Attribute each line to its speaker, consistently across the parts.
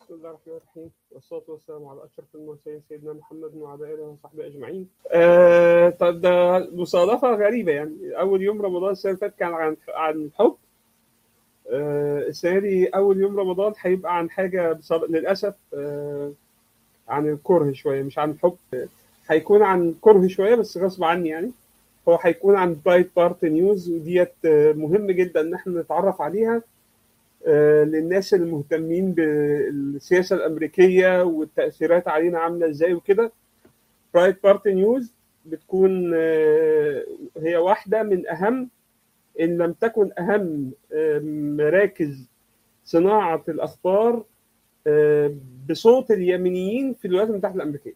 Speaker 1: بسم الله الرحمن الرحيم والصلاة والسلام على أشرف المرسلين سيدنا محمد وعلى آله وصحبه أجمعين. آه طب ده مصادفة غريبة يعني أول يوم رمضان السنة اللي فاتت كان عن عن الحب. آه السنة دي أول يوم رمضان هيبقى عن حاجة بصر... للأسف آه عن الكره شوية مش عن الحب هيكون عن كره شوية بس غصب عني يعني. هو هيكون عن برايت بارت نيوز وديت مهم جدا إن احنا نتعرف عليها. للناس المهتمين بالسياسه الامريكيه والتاثيرات علينا عامله ازاي وكده برايت بارت نيوز بتكون هي واحده من اهم ان لم تكن اهم مراكز صناعه الاخبار بصوت اليمينيين في الولايات المتحده الامريكيه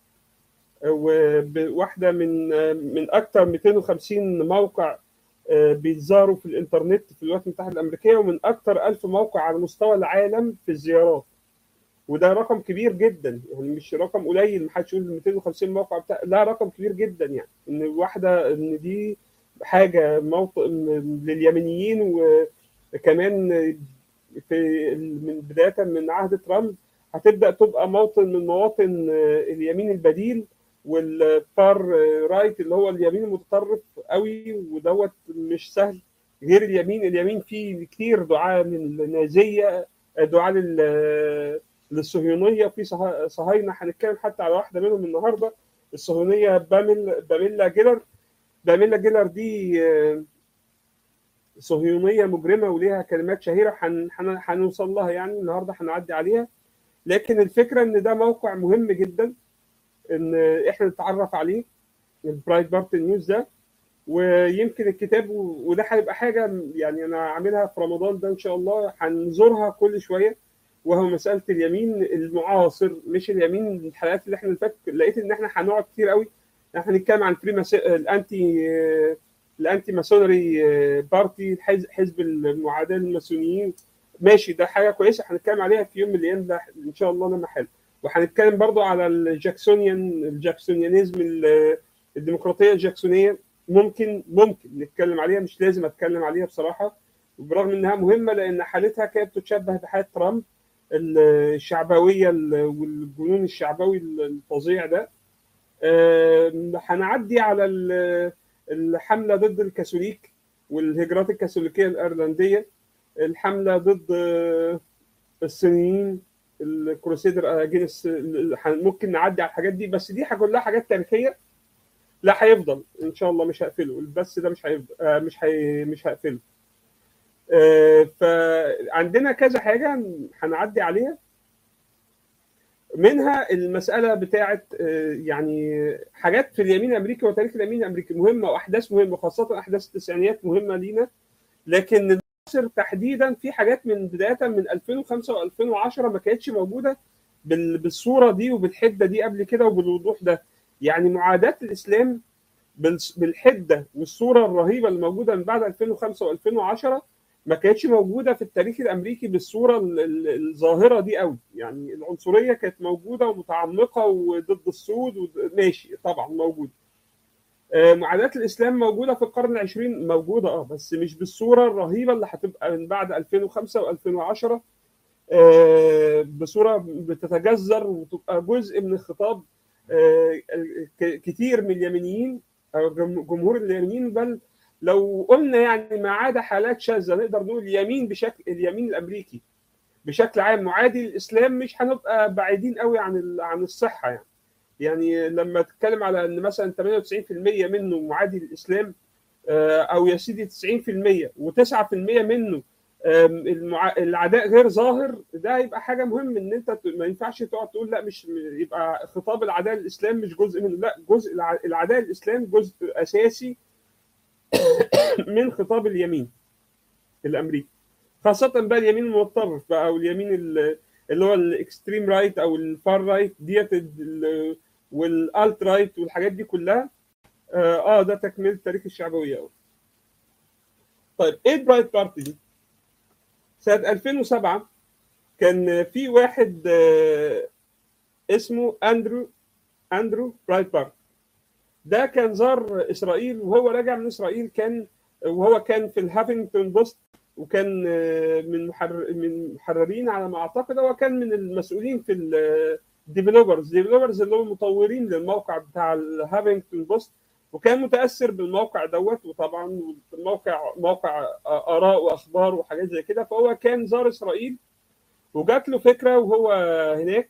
Speaker 1: وواحده من من اكثر 250 موقع بيتزاروا في الانترنت في الولايات المتحده الامريكيه ومن اكثر ألف موقع على مستوى العالم في الزيارات وده رقم كبير جدا يعني مش رقم قليل ما حدش يقول 250 موقع بتاع لا رقم كبير جدا يعني ان واحده ان دي حاجه موطن لليمنيين وكمان في من بدايه من عهد ترامب هتبدا تبقى موطن من مواطن اليمين البديل والفار رايت اللي هو اليمين المتطرف قوي ودوت مش سهل غير اليمين اليمين فيه كتير دعاة للنازية دعاة للصهيونية في صهاينة هنتكلم حتى على واحدة منهم النهاردة الصهيونية باميل باميلا جيلر باميلا جيلر دي صهيونية مجرمة وليها كلمات شهيرة هنوصل لها يعني النهاردة هنعدي عليها لكن الفكرة ان ده موقع مهم جدا ان احنا نتعرف عليه البرايت بارت نيوز ده ويمكن الكتاب وده هيبقى حاجه يعني انا عاملها في رمضان ده ان شاء الله هنزورها كل شويه وهو مساله اليمين المعاصر مش اليمين الحلقات اللي احنا فاتت لقيت ان احنا هنقعد كتير قوي احنا هنتكلم عن فري مس... الانتي الانتي ماسونري بارتي حزب المعاداه للماسونيين ماشي ده حاجه كويسه هنتكلم عليها في يوم من الايام ده ان شاء الله لما حلو وهنتكلم برضو على الجاكسونيان الجاكسونيانيزم الديمقراطيه الجاكسونيه ممكن ممكن نتكلم عليها مش لازم اتكلم عليها بصراحه برغم انها مهمه لان حالتها كانت تشبه بحاله ترامب الشعبويه والجنون الشعبوي الفظيع ده هنعدي على الحمله ضد الكاثوليك والهجرات الكاثوليكيه الايرلنديه الحمله ضد الصينيين الكروسيدر اجينس ممكن نعدي على الحاجات دي بس دي كلها حاجات تاريخيه لا هيفضل ان شاء الله مش هقفله البث ده مش هيفضل آه مش هي مش هقفله آه فعندنا كذا حاجه هنعدي عليها منها المساله بتاعه آه يعني حاجات في اليمين الامريكي وتاريخ اليمين الامريكي مهمه واحداث مهمه خاصه احداث التسعينيات مهمه لينا لكن مصر تحديدا في حاجات من بدايه من 2005 و2010 ما كانتش موجوده بالصوره دي وبالحده دي قبل كده وبالوضوح ده يعني معاداه الاسلام بالحده والصوره الرهيبه اللي موجوده من بعد 2005 و2010 ما كانتش موجوده في التاريخ الامريكي بالصوره الظاهره دي قوي يعني العنصريه كانت موجوده ومتعمقه وضد السود ماشي طبعا موجوده معاداه الاسلام موجوده في القرن العشرين موجوده اه بس مش بالصوره الرهيبه اللي هتبقى من بعد 2005 و2010 بصوره بتتجذر وتبقى جزء من الخطاب كتير من اليمنيين او جمهور اليمنيين بل لو قلنا يعني ما عدا حالات شاذه نقدر نقول اليمين بشكل اليمين الامريكي بشكل عام معادي للاسلام مش هنبقى بعيدين قوي عن عن الصحه يعني يعني لما تتكلم على ان مثلا 98% منه معادي للاسلام او يا سيدي 90% و9% منه العداء غير ظاهر ده يبقى حاجه مهم ان انت ما ينفعش تقعد تقول لا مش يبقى خطاب العداء الاسلام مش جزء منه لا جزء العداء الاسلام جزء اساسي من خطاب اليمين الامريكي خاصه بقى اليمين المتطرف بقى او اليمين اللي هو الاكستريم رايت او الفار رايت ديت والالت رايت والحاجات دي كلها اه ده تكمله تاريخ الشعبويه أوي. طيب ايه البرايت بارتي دي؟ سنة 2007 كان في واحد اسمه اندرو اندرو برايتبارت ده كان زار اسرائيل وهو راجع من اسرائيل كان وهو كان في الهافينجتون بوست وكان من محرر من محررين على ما اعتقد هو كان من المسؤولين في الديفلوبرز ديفلوبرز اللي هم مطورين للموقع بتاع الهافينجتون بوست وكان متاثر بالموقع دوت وطبعا الموقع موقع اراء واخبار وحاجات زي كده فهو كان زار اسرائيل وجات له فكره وهو هناك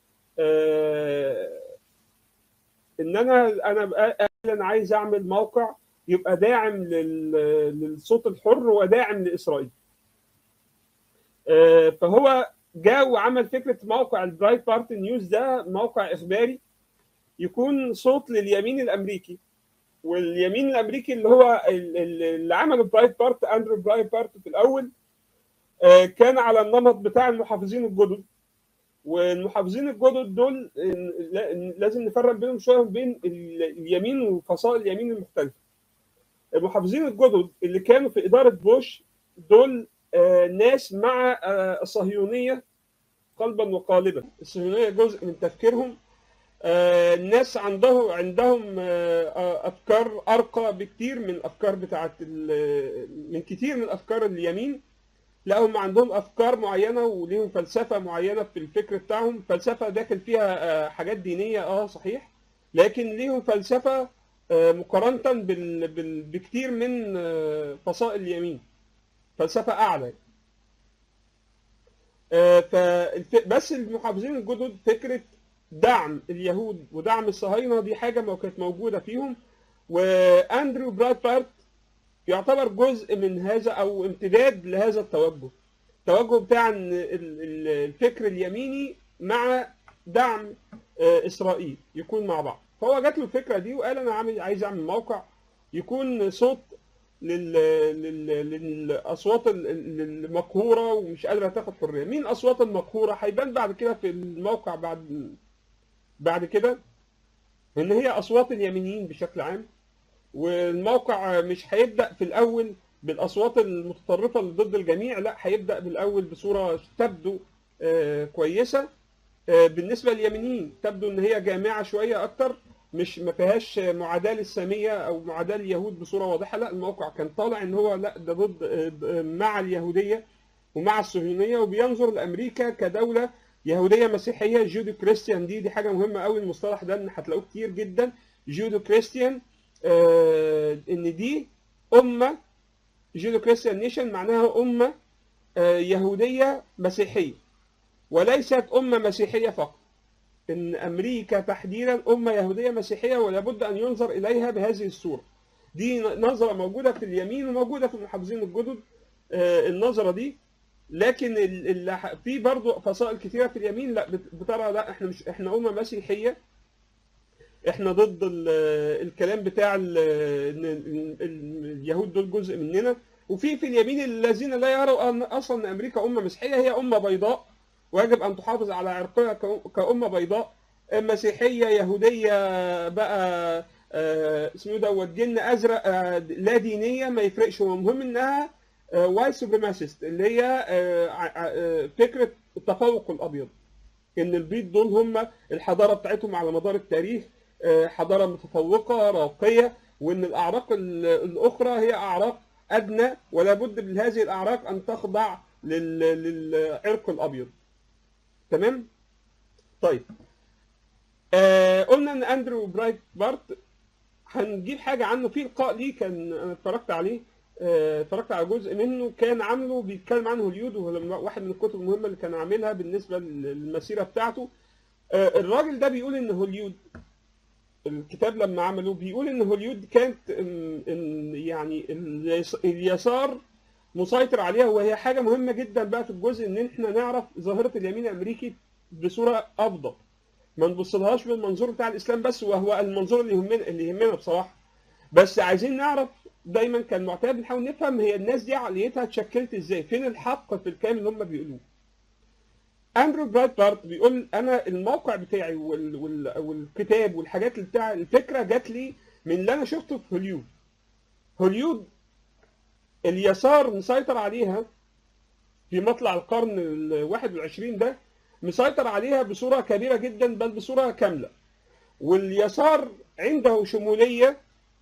Speaker 1: آه ان انا انا انا عايز اعمل موقع يبقى داعم للصوت الحر وداعم لاسرائيل آه فهو جاء وعمل فكره موقع البرايت بارتي نيوز ده موقع اخباري يكون صوت لليمين الامريكي واليمين الامريكي اللي هو اللي عمل برايت بارت اندرو برايت بارت في الاول كان على النمط بتاع المحافظين الجدد والمحافظين الجدد دول لازم نفرق بينهم شويه بين اليمين وفصائل اليمين المختلفه المحافظين الجدد اللي كانوا في اداره بوش دول ناس مع الصهيونيه قلبا وقالبا الصهيونيه جزء من تفكيرهم الناس عنده عندهم افكار ارقى بكتير من الافكار بتاعت من كتير من افكار اليمين لا هم عندهم افكار معينه وليهم فلسفه معينه في الفكر بتاعهم فلسفه داخل فيها حاجات دينيه اه صحيح لكن ليهم فلسفه مقارنه بكتير من فصائل اليمين فلسفه اعلى بس المحافظين الجدد فكره دعم اليهود ودعم الصهاينه دي حاجه ما كانت موجوده فيهم واندرو برادبارت يعتبر جزء من هذا او امتداد لهذا التوجه التوجه بتاع الفكر اليميني مع دعم اسرائيل يكون مع بعض فهو جات له الفكره دي وقال انا عامل عايز اعمل موقع يكون صوت لل... لل... للاصوات المقهوره ومش قادره تاخد حريه مين اصوات المقهوره هيبان بعد كده في الموقع بعد بعد كده ان هي اصوات اليمينيين بشكل عام والموقع مش هيبدا في الاول بالاصوات المتطرفه اللي ضد الجميع لا هيبدا بالاول بصوره تبدو كويسه بالنسبه لليمينيين تبدو ان هي جامعه شويه اكتر مش ما فيهاش معاداه للساميه او معاداه لليهود بصوره واضحه لا الموقع كان طالع ان هو لا ده ضد مع اليهوديه ومع الصهيونيه وبينظر لامريكا كدوله يهوديه مسيحيه جودو كريستيان دي دي حاجه مهمه قوي المصطلح ده ان هتلاقوه كتير جدا جودو كريستيان آه ان دي امه جودو كريستيان نيشن معناها امه آه يهوديه مسيحيه وليست امه مسيحيه فقط ان امريكا تحديدا امه يهوديه مسيحيه ولا بد ان ينظر اليها بهذه الصوره دي نظره موجوده في اليمين وموجوده في المحافظين الجدد آه النظره دي لكن في برضه فصائل كثيره في اليمين لا بترى لا احنا مش احنا امه مسيحيه احنا ضد الكلام بتاع اليهود دول جزء مننا وفي في اليمين الذين لا يروا ان اصلا ان امريكا امه مسيحيه هي امه بيضاء ويجب ان تحافظ على عرقها كامه بيضاء مسيحيه يهوديه بقى اسمه دوت جن ازرق لا دينيه ما يفرقش هو المهم انها وايت سوبريماسيست اللي هي فكره التفوق الابيض ان البيض دول هم الحضاره بتاعتهم على مدار التاريخ حضاره متفوقه راقيه وان الاعراق الاخرى هي اعراق ادنى ولا بد من هذه الاعراق ان تخضع للعرق الابيض تمام طيب آه قلنا ان اندرو برايت بارت هنجيب حاجه عنه في لقاء ليه كان انا اتفرجت عليه اتفرجت على جزء منه كان عامله بيتكلم عن هوليود وهو واحد من الكتب المهمه اللي كان عاملها بالنسبه للمسيره بتاعته الراجل ده بيقول ان هوليود الكتاب لما عمله بيقول ان هوليود كانت يعني اليسار مسيطر عليها وهي حاجه مهمه جدا بقى في الجزء ان احنا نعرف ظاهره اليمين الامريكي بصوره افضل ما نبصلهاش بالمنظور بتاع الاسلام بس وهو المنظور اللي يهمنا اللي يهمنا بصراحه بس عايزين نعرف دايما كان معتاد بنحاول نفهم هي الناس دي عقليتها اتشكلت ازاي فين الحق في الكلام اللي هم بيقولوه اندرو برادبارت بيقول انا الموقع بتاعي وال... وال... والكتاب والحاجات اللي بتاع الفكره جات لي من اللي انا شفته في هوليود هوليود اليسار مسيطر عليها في مطلع القرن ال 21 ده مسيطر عليها بصوره كبيره جدا بل بصوره كامله واليسار عنده شموليه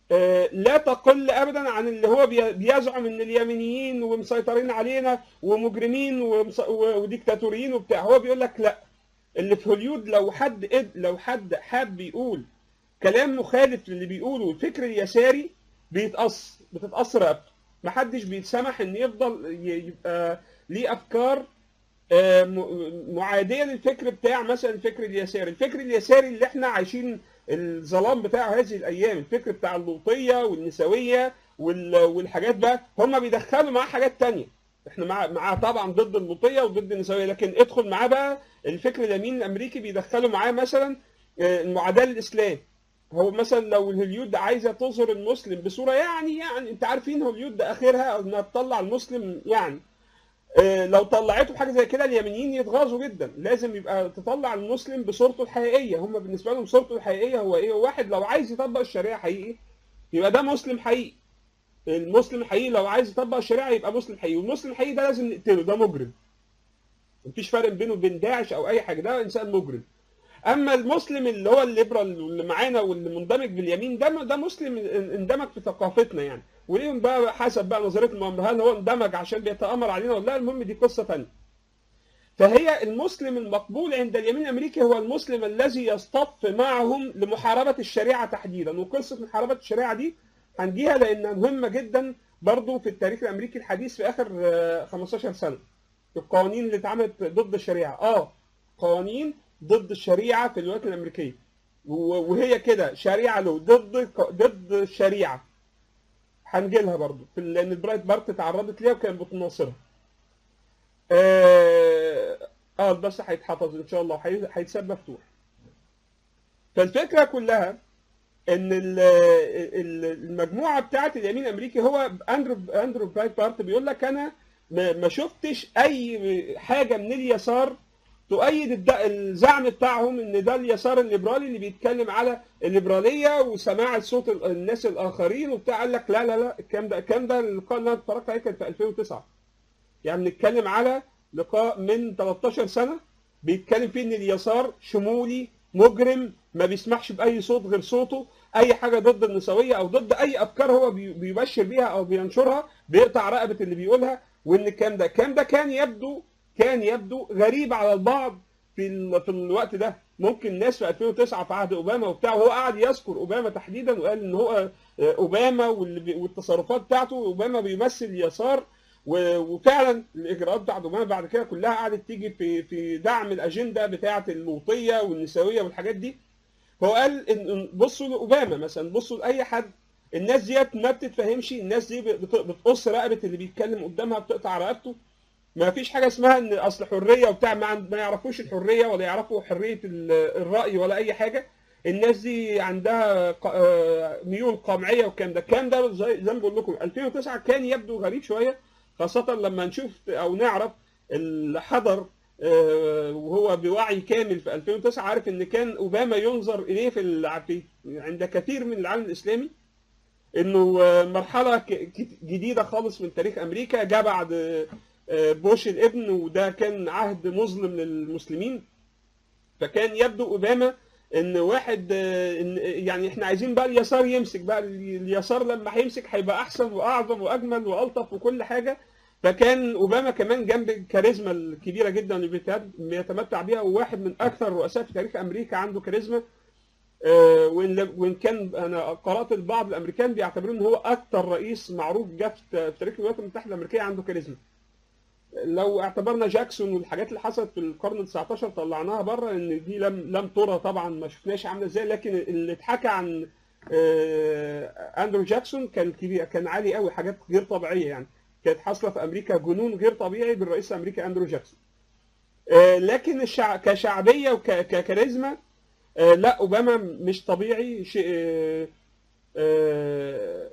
Speaker 1: آه، لا تقل ابدا عن اللي هو بي- بيزعم ان اليمينيين ومسيطرين علينا ومجرمين ومس- و- وديكتاتوريين وبتاع هو بيقول لك لا اللي في هوليود لو حد قد- لو حد حاب يقول كلام مخالف للي بيقوله الفكر اليساري بيتقص بتتقص رقبته محدش بيتسمح ان يفضل ي- يبقى ليه افكار آه، م- معاديه للفكر بتاع مثلا الفكر اليساري، الفكر اليساري اللي احنا عايشين الظلام بتاعه هذه الايام، الفكر بتاع اللوطيه والنسويه وال- والحاجات بقى هم بيدخلوا معاه حاجات تانية. احنا مع مع طبعا ضد اللوطيه وضد النسويه لكن ادخل معاه بقى الفكر اليمين الامريكي بيدخلوا معاه مثلا آه، المعاداه للاسلام. هو مثلا لو الهوليود عايزه تظهر المسلم بصوره يعني يعني انت عارفين هوليود اخرها انها تطلع المسلم يعني آه، لو طلعته بحاجه زي كده اليمينيين يتغاظوا جدا لازم يبقى تطلع المسلم بصورته الحقيقيه هم بالنسبه لهم صورته الحقيقيه هو ايه واحد لو عايز يطبق الشريعه حقيقي يبقى ده مسلم حقيقي المسلم الحقيقي لو عايز يطبق الشريعه يبقى مسلم حقيقي والمسلم الحقيقي ده لازم نقتله ده مجرم مفيش فرق بينه وبين داعش او اي حاجه ده انسان مجرم اما المسلم اللي هو الليبرال واللي معانا واللي مندمج باليمين ده ده مسلم اندمج في ثقافتنا يعني وليهم بقى حسب بقى نظريه المؤامره هل هو اندمج عشان بيتامر علينا ولا لا المهم دي قصه ثانيه فهي المسلم المقبول عند اليمين الامريكي هو المسلم الذي يصطف معهم لمحاربه الشريعه تحديدا وقصه محاربه الشريعه دي هنجيها لانها مهمه جدا برضو في التاريخ الامريكي الحديث في اخر آه، 15 سنه القوانين اللي اتعملت ضد الشريعه اه قوانين ضد الشريعه في الولايات الامريكيه و- وهي كده شريعه له ضد ضد الشريعه هنجي لها برضه في لان برايت بارت تعرضت ليها وكانت بتناصرها اه اه البث هيتحفظ ان شاء الله وهي- هيتساب مفتوح فالفكره كلها ان ال- ال- المجموعه بتاعه اليمين الامريكي هو اندرو اندرو برايت بارت بيقول لك انا ما ما شفتش اي حاجه من اليسار تؤيد الد- الزعم بتاعهم ان ده اليسار الليبرالي اللي بيتكلم على الليبراليه وسماع صوت ال- الناس الاخرين وبتاع قال لك لا لا لا الكلام ده الكلام ده اللقاء اللي انا اتفرجت عليه كان في 2009 يعني بنتكلم على لقاء من 13 سنه بيتكلم فيه ان اليسار شمولي مجرم ما بيسمحش باي صوت غير صوته اي حاجه ضد النسويه او ضد اي افكار هو بي- بيبشر بيها او بينشرها بيقطع رقبه اللي بيقولها وان الكلام ده الكلام ده كان يبدو كان يبدو غريب على البعض في ال... في الوقت ده ممكن ناس في 2009 في عهد اوباما وبتاع وهو قعد يذكر اوباما تحديدا وقال ان هو آه، اوباما واللي بي... والتصرفات بتاعته اوباما بيمثل اليسار و... وفعلا الاجراءات بتاعت اوباما بعد كده كلها قعدت تيجي في في دعم الاجنده بتاعه اللوطيه والنسويه والحاجات دي هو قال ان إن بصوا لاوباما مثلا بصوا لاي حد الناس ديت ما بتتفهمش الناس دي بت- بتقص رقبه اللي بيتكلم قدامها بتقطع رقبته ما فيش حاجه اسمها ان اصل حريه وبتاع ما, عند- ما يعرفوش الحريه ولا يعرفوا حريه ال- الراي ولا اي حاجه الناس دي عندها ق- آه، ميول قمعيه والكلام ده الكلام ده زي زي ما بقول لكم 2009 كان يبدو غريب شويه خاصه لما نشوف او نعرف اللي حضر آه، وهو بوعي كامل في 2009 عارف ان كان اوباما ينظر اليه في الع- في- عند كثير من العالم الاسلامي انه آه، مرحله ك- ك- جديده خالص من تاريخ امريكا جاء بعد آه، آه، بوش الابن وده كان عهد مظلم للمسلمين فكان يبدو اوباما ان واحد آه، إن يعني احنا عايزين بقى اليسار يمسك بقى اليسار لما هيمسك هيبقى احسن واعظم واجمل والطف وكل حاجه فكان اوباما كمان جنب الكاريزما الكبيره جدا اللي بيت- بيتمتع بيها وواحد من اكثر الرؤساء في تاريخ امريكا عنده كاريزما آه، وان لم- وان كان انا قرات البعض الامريكان بيعتبروه ان هو اكثر رئيس معروف جه في في تاريخ الولايات المتحده الامريكيه عنده كاريزما لو اعتبرنا جاكسون والحاجات اللي حصلت في القرن ال 19 طلعناها بره ان دي لم لم ترى طبعا ما شفناش عامله ازاي لكن اللي اتحكى عن آه، اندرو جاكسون كان كبير كان عالي قوي حاجات غير طبيعيه يعني كانت حاصله في امريكا جنون غير طبيعي بالرئيس الامريكي اندرو جاكسون آه، لكن الشع... كشعبيه وككاريزما لا اوباما مش طبيعي شيء آه، آه،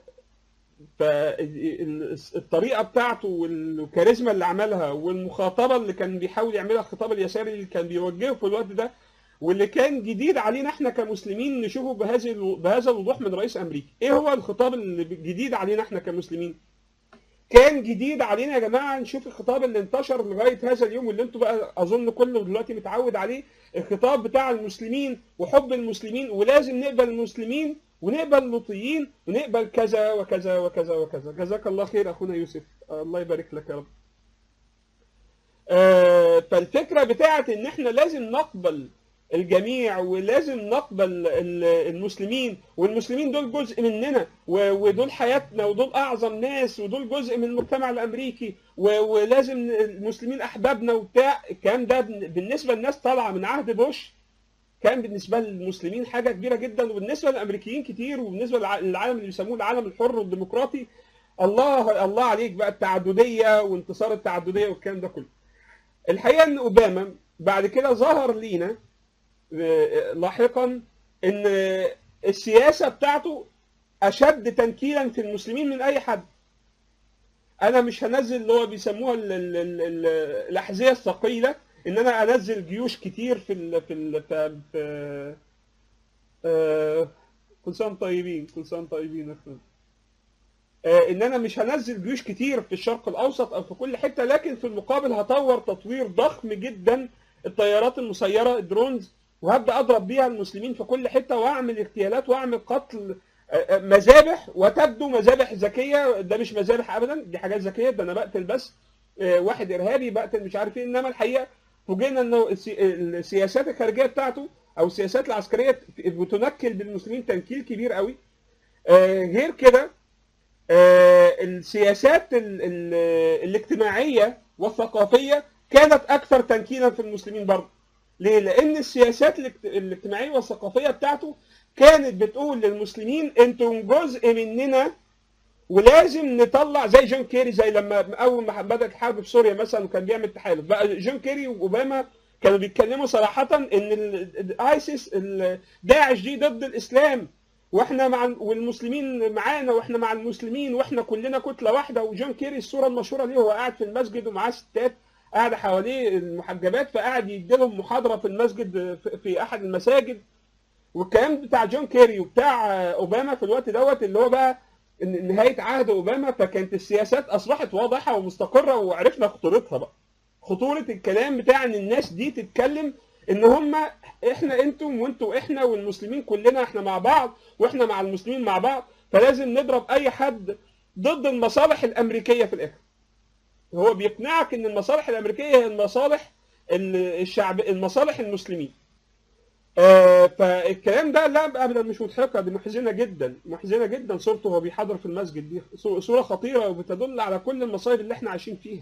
Speaker 1: فالطريقه بتاعته والكاريزما اللي عملها والمخاطبه اللي كان بيحاول يعملها الخطاب اليساري اللي كان بيوجهه في الوقت ده واللي كان جديد علينا احنا كمسلمين نشوفه بهذه الو- بهذا الوضوح من رئيس امريكا ايه هو الخطاب اللي جديد علينا احنا كمسلمين كان جديد علينا يا جماعه نشوف الخطاب اللي انتشر لغايه هذا اليوم واللي انتوا بقى اظن كله دلوقتي متعود عليه الخطاب بتاع المسلمين وحب المسلمين ولازم نقبل المسلمين ونقبل لوطيين ونقبل كذا وكذا وكذا وكذا جزاك الله خير اخونا يوسف الله يبارك لك يا رب آه، فالفكره بتاعت ان احنا لازم نقبل الجميع ولازم نقبل ال- المسلمين والمسلمين دول جزء مننا و- ودول حياتنا ودول اعظم ناس ودول جزء من المجتمع الامريكي و- ولازم المسلمين احبابنا وبتاع الكلام ده بن- بالنسبه للناس طالعه من عهد بوش كان بالنسبه للمسلمين حاجه كبيره جدا وبالنسبه للامريكيين كتير وبالنسبه للع- للعالم اللي بيسموه العالم الحر والديمقراطي الله الله عليك بقى التعدديه وانتصار التعدديه والكلام ده كله. الحقيقه ان اوباما بعد كده ظهر لينا آه، لاحقا ان السياسه بتاعته اشد تنكيلا في المسلمين من اي حد. انا مش هنزل اللي هو بيسموها ال ال ال ال الاحذيه الثقيله ان انا انزل جيوش كتير في ال في ال في, في آه، كل سنه وأنتم طيبين كل سنه وأنتم طيبين يا أخوان. آه، ان انا مش هنزل جيوش كتير في الشرق الاوسط او في كل حته لكن في المقابل هطور تطوير ضخم جدا الطيارات المسيره الدرونز وهبدا اضرب بيها المسلمين في كل حته واعمل اغتيالات واعمل قتل آه، آه، مذابح وتبدو مذابح ذكيه ده مش مذابح ابدا دي حاجات ذكيه ده انا بقتل بس آه، واحد ارهابي بقتل مش عارف ايه انما الحقيقه فوجئنا انه السي- السياسات الخارجيه بتاعته او السياسات العسكريه بتنكل بالمسلمين تنكيل كبير قوي آه، غير كده آه، السياسات ال- ال- الاجتماعيه والثقافيه كانت اكثر تنكيلا في المسلمين برضه ليه؟ لان السياسات الاجت- الاجتماعيه والثقافيه بتاعته كانت بتقول للمسلمين انتم جزء مننا ولازم نطلع زي جون كيري زي لما اول ما بدات الحرب في سوريا مثلا وكان بيعمل تحالف بقى جون كيري واوباما كانوا بيتكلموا صراحه ان ال- الايسيس ال- داعش دي ضد الاسلام واحنا مع والمسلمين معانا واحنا مع المسلمين واحنا كلنا كتله واحده وجون كيري الصوره المشهوره ليه هو قاعد في المسجد ومعاه ستات قاعده حواليه المحجبات فقاعد يديلهم محاضره في المسجد في- في احد المساجد والكلام بتاع جون كيري وبتاع اوباما في الوقت دوت اللي هو بقى إن- نهايه عهد اوباما فكانت السياسات اصبحت واضحه ومستقره وعرفنا خطورتها بقى خطوره الكلام بتاع ان الناس دي تتكلم ان هم احنا انتم وانتوا احنا والمسلمين كلنا احنا مع بعض واحنا مع المسلمين مع بعض فلازم نضرب اي حد ضد المصالح الامريكيه في الاخر هو بيقنعك ان المصالح الامريكيه هي المصالح ال- الشعب المصالح المسلمين آه، فالكلام ده لا ابدا مش مضحكه دي محزنه جدا محزنه جدا صورته وهو بيحضر في المسجد دي صو- صوره خطيره وبتدل على كل المصايب اللي احنا عايشين فيها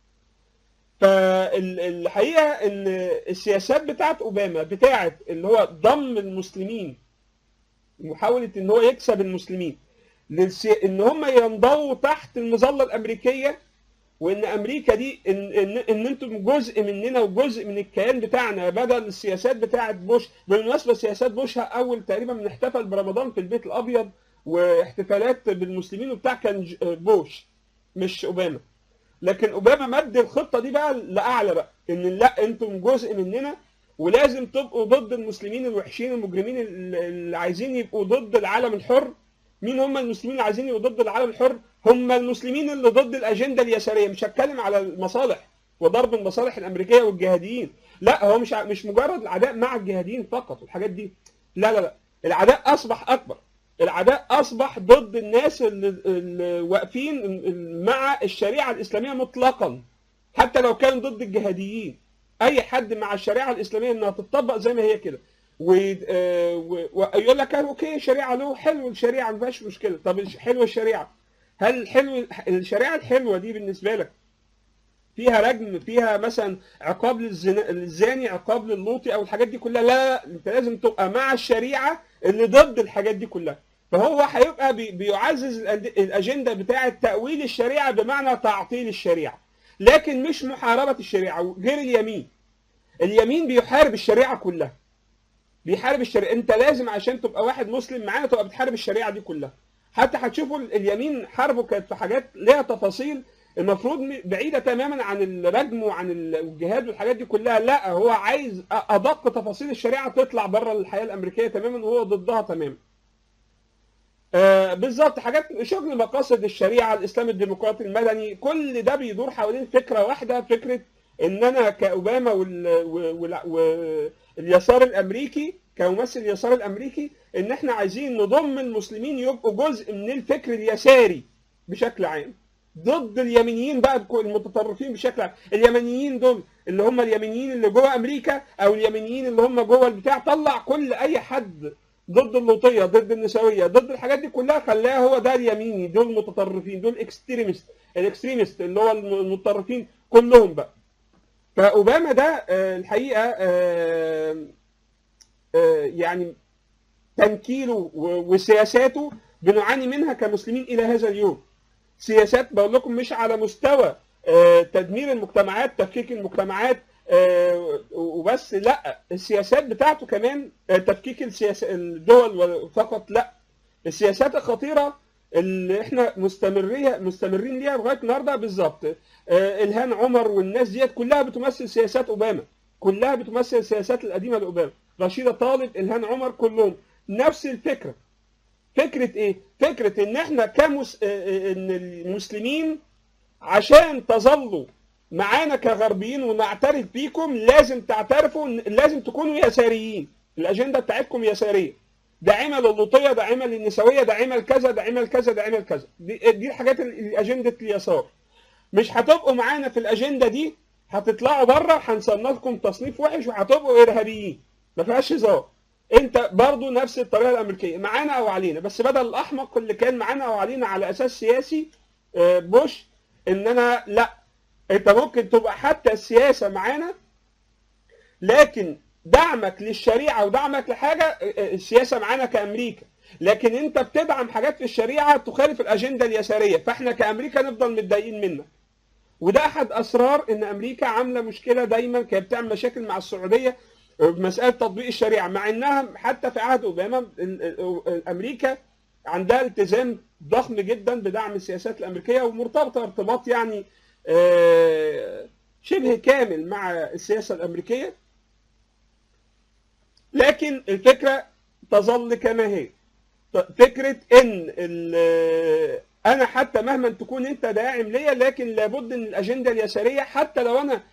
Speaker 1: فالحقيقه ان السياسات بتاعت اوباما بتاعت اللي هو ضم المسلمين محاوله ان هو يكسب المسلمين للسي... ان هم ينضووا تحت المظله الامريكيه وان امريكا دي ان ان, إن انتم جزء مننا وجزء من الكيان بتاعنا بدل السياسات بتاعه بوش بالمناسبه سياسات بوش اول تقريبا بنحتفل برمضان في البيت الابيض واحتفالات بالمسلمين وبتاع كان ج- بوش مش اوباما لكن اوباما مد الخطه دي بقى لاعلى بقى ان لا انتم جزء مننا ولازم تبقوا ضد المسلمين الوحشين المجرمين اللي اللي عايزين يبقوا ضد العالم الحر مين هم المسلمين اللي عايزين يبقوا ضد العالم الحر هم المسلمين اللي ضد الاجنده اليساريه مش هتكلم على المصالح وضرب المصالح الامريكيه والجهاديين لا هو مش ع- مش مجرد العداء مع الجهاديين فقط والحاجات دي لا لا لا العداء اصبح اكبر العداء اصبح ضد الناس اللي, اللي واقفين مع الشريعه الاسلاميه مطلقا حتى لو كان ضد الجهاديين اي حد مع الشريعه الاسلاميه انها تطبق زي ما هي كده ويقول لك اوكي شريعه له حلو الشريعه ما فيهاش مشكله طب الش- حلوه الشريعه هل حلو الشريعه الحلوه دي بالنسبه لك فيها رجم فيها مثلا عقاب للزنا- للزاني عقاب للوطي او الحاجات دي كلها لا, لا انت لازم تبقى مع الشريعه اللي ضد الحاجات دي كلها فهو هيبقى بي- بيعزز الأد- الاجنده بتاعه تاويل الشريعه بمعنى تعطيل الشريعه لكن مش محاربه الشريعه غير اليمين اليمين بيحارب الشريعه كلها بيحارب الشريعه انت لازم عشان تبقى واحد مسلم معانا تبقى بتحارب الشريعه دي كلها حتى هتشوفوا اليمين حربه كانت في حاجات ليها تفاصيل المفروض م- بعيده تماما عن الرجم وعن الجهاد والحاجات دي كلها لا هو عايز أ- ادق تفاصيل الشريعه تطلع بره الحياه الامريكيه تماما وهو ضدها تماما آه بالظبط حاجات شغل مقاصد الشريعه الاسلام الديمقراطي المدني كل ده بيدور حوالين فكره واحده فكره ان انا كاوباما وال... وال... واليسار الامريكي كممثل اليسار الامريكي ان احنا عايزين نضم المسلمين يبقوا جزء من الفكر اليساري بشكل عام ضد اليمينيين بقى المتطرفين بشكل عام اليمنيين دول اللي هم اليمينيين اللي جوه امريكا او اليمينيين اللي هم جوه البتاع طلع كل اي حد ضد اللوطيه ضد النسويه ضد الحاجات دي كلها خلاها هو ده اليميني دول المتطرفين دول اكستريمست الاكستريمست اللي هو المتطرفين كلهم بقى فاوباما ده الحقيقه يعني تنكيله وسياساته بنعاني منها كمسلمين الى هذا اليوم سياسات بقول لكم مش على مستوى تدمير المجتمعات تفكيك المجتمعات وبس لا السياسات بتاعته كمان تفكيك السياسة الدول فقط لا السياسات الخطيره اللي احنا مستمريه مستمرين ليها لغايه النهارده بالظبط الهان عمر والناس ديت كلها بتمثل سياسات اوباما كلها بتمثل السياسات القديمه لاوباما رشيده طالب الهان عمر كلهم نفس الفكره فكره ايه فكره ان احنا كمس ان المسلمين عشان تظلوا معانا كغربيين ونعترف بيكم لازم تعترفوا لازم تكونوا يساريين الاجنده بتاعتكم يساريه داعمه للوطيه داعمه للنسويه داعمه لكذا داعمه لكذا داعمه لكذا دي, دي الحاجات اجنده اليسار مش هتبقوا معانا في الاجنده دي هتطلعوا بره هنصنفكم تصنيف وحش وهتبقوا ارهابيين ما فيهاش هزار انت برضو نفس الطريقه الامريكيه معانا او علينا بس بدل الاحمق اللي كان معانا او علينا على اساس سياسي بوش ان انا لا انت ممكن تبقى حتى السياسه معانا لكن دعمك للشريعه ودعمك لحاجه السياسه معانا كامريكا لكن انت بتدعم حاجات في الشريعه تخالف الاجنده اليساريه فاحنا كامريكا نفضل متضايقين منك وده احد اسرار ان امريكا عامله مشكله دايما كانت بتعمل مشاكل مع السعوديه بمساله تطبيق الشريعه مع انها حتى في عهد اوباما امريكا عندها التزام ضخم جدا بدعم السياسات الامريكيه ومرتبطه ارتباط يعني شبه كامل مع السياسه الامريكيه لكن الفكره تظل كما هي فكره ان انا حتى مهما تكون انت داعم ليا لكن لابد ان الاجنده اليساريه حتى لو انا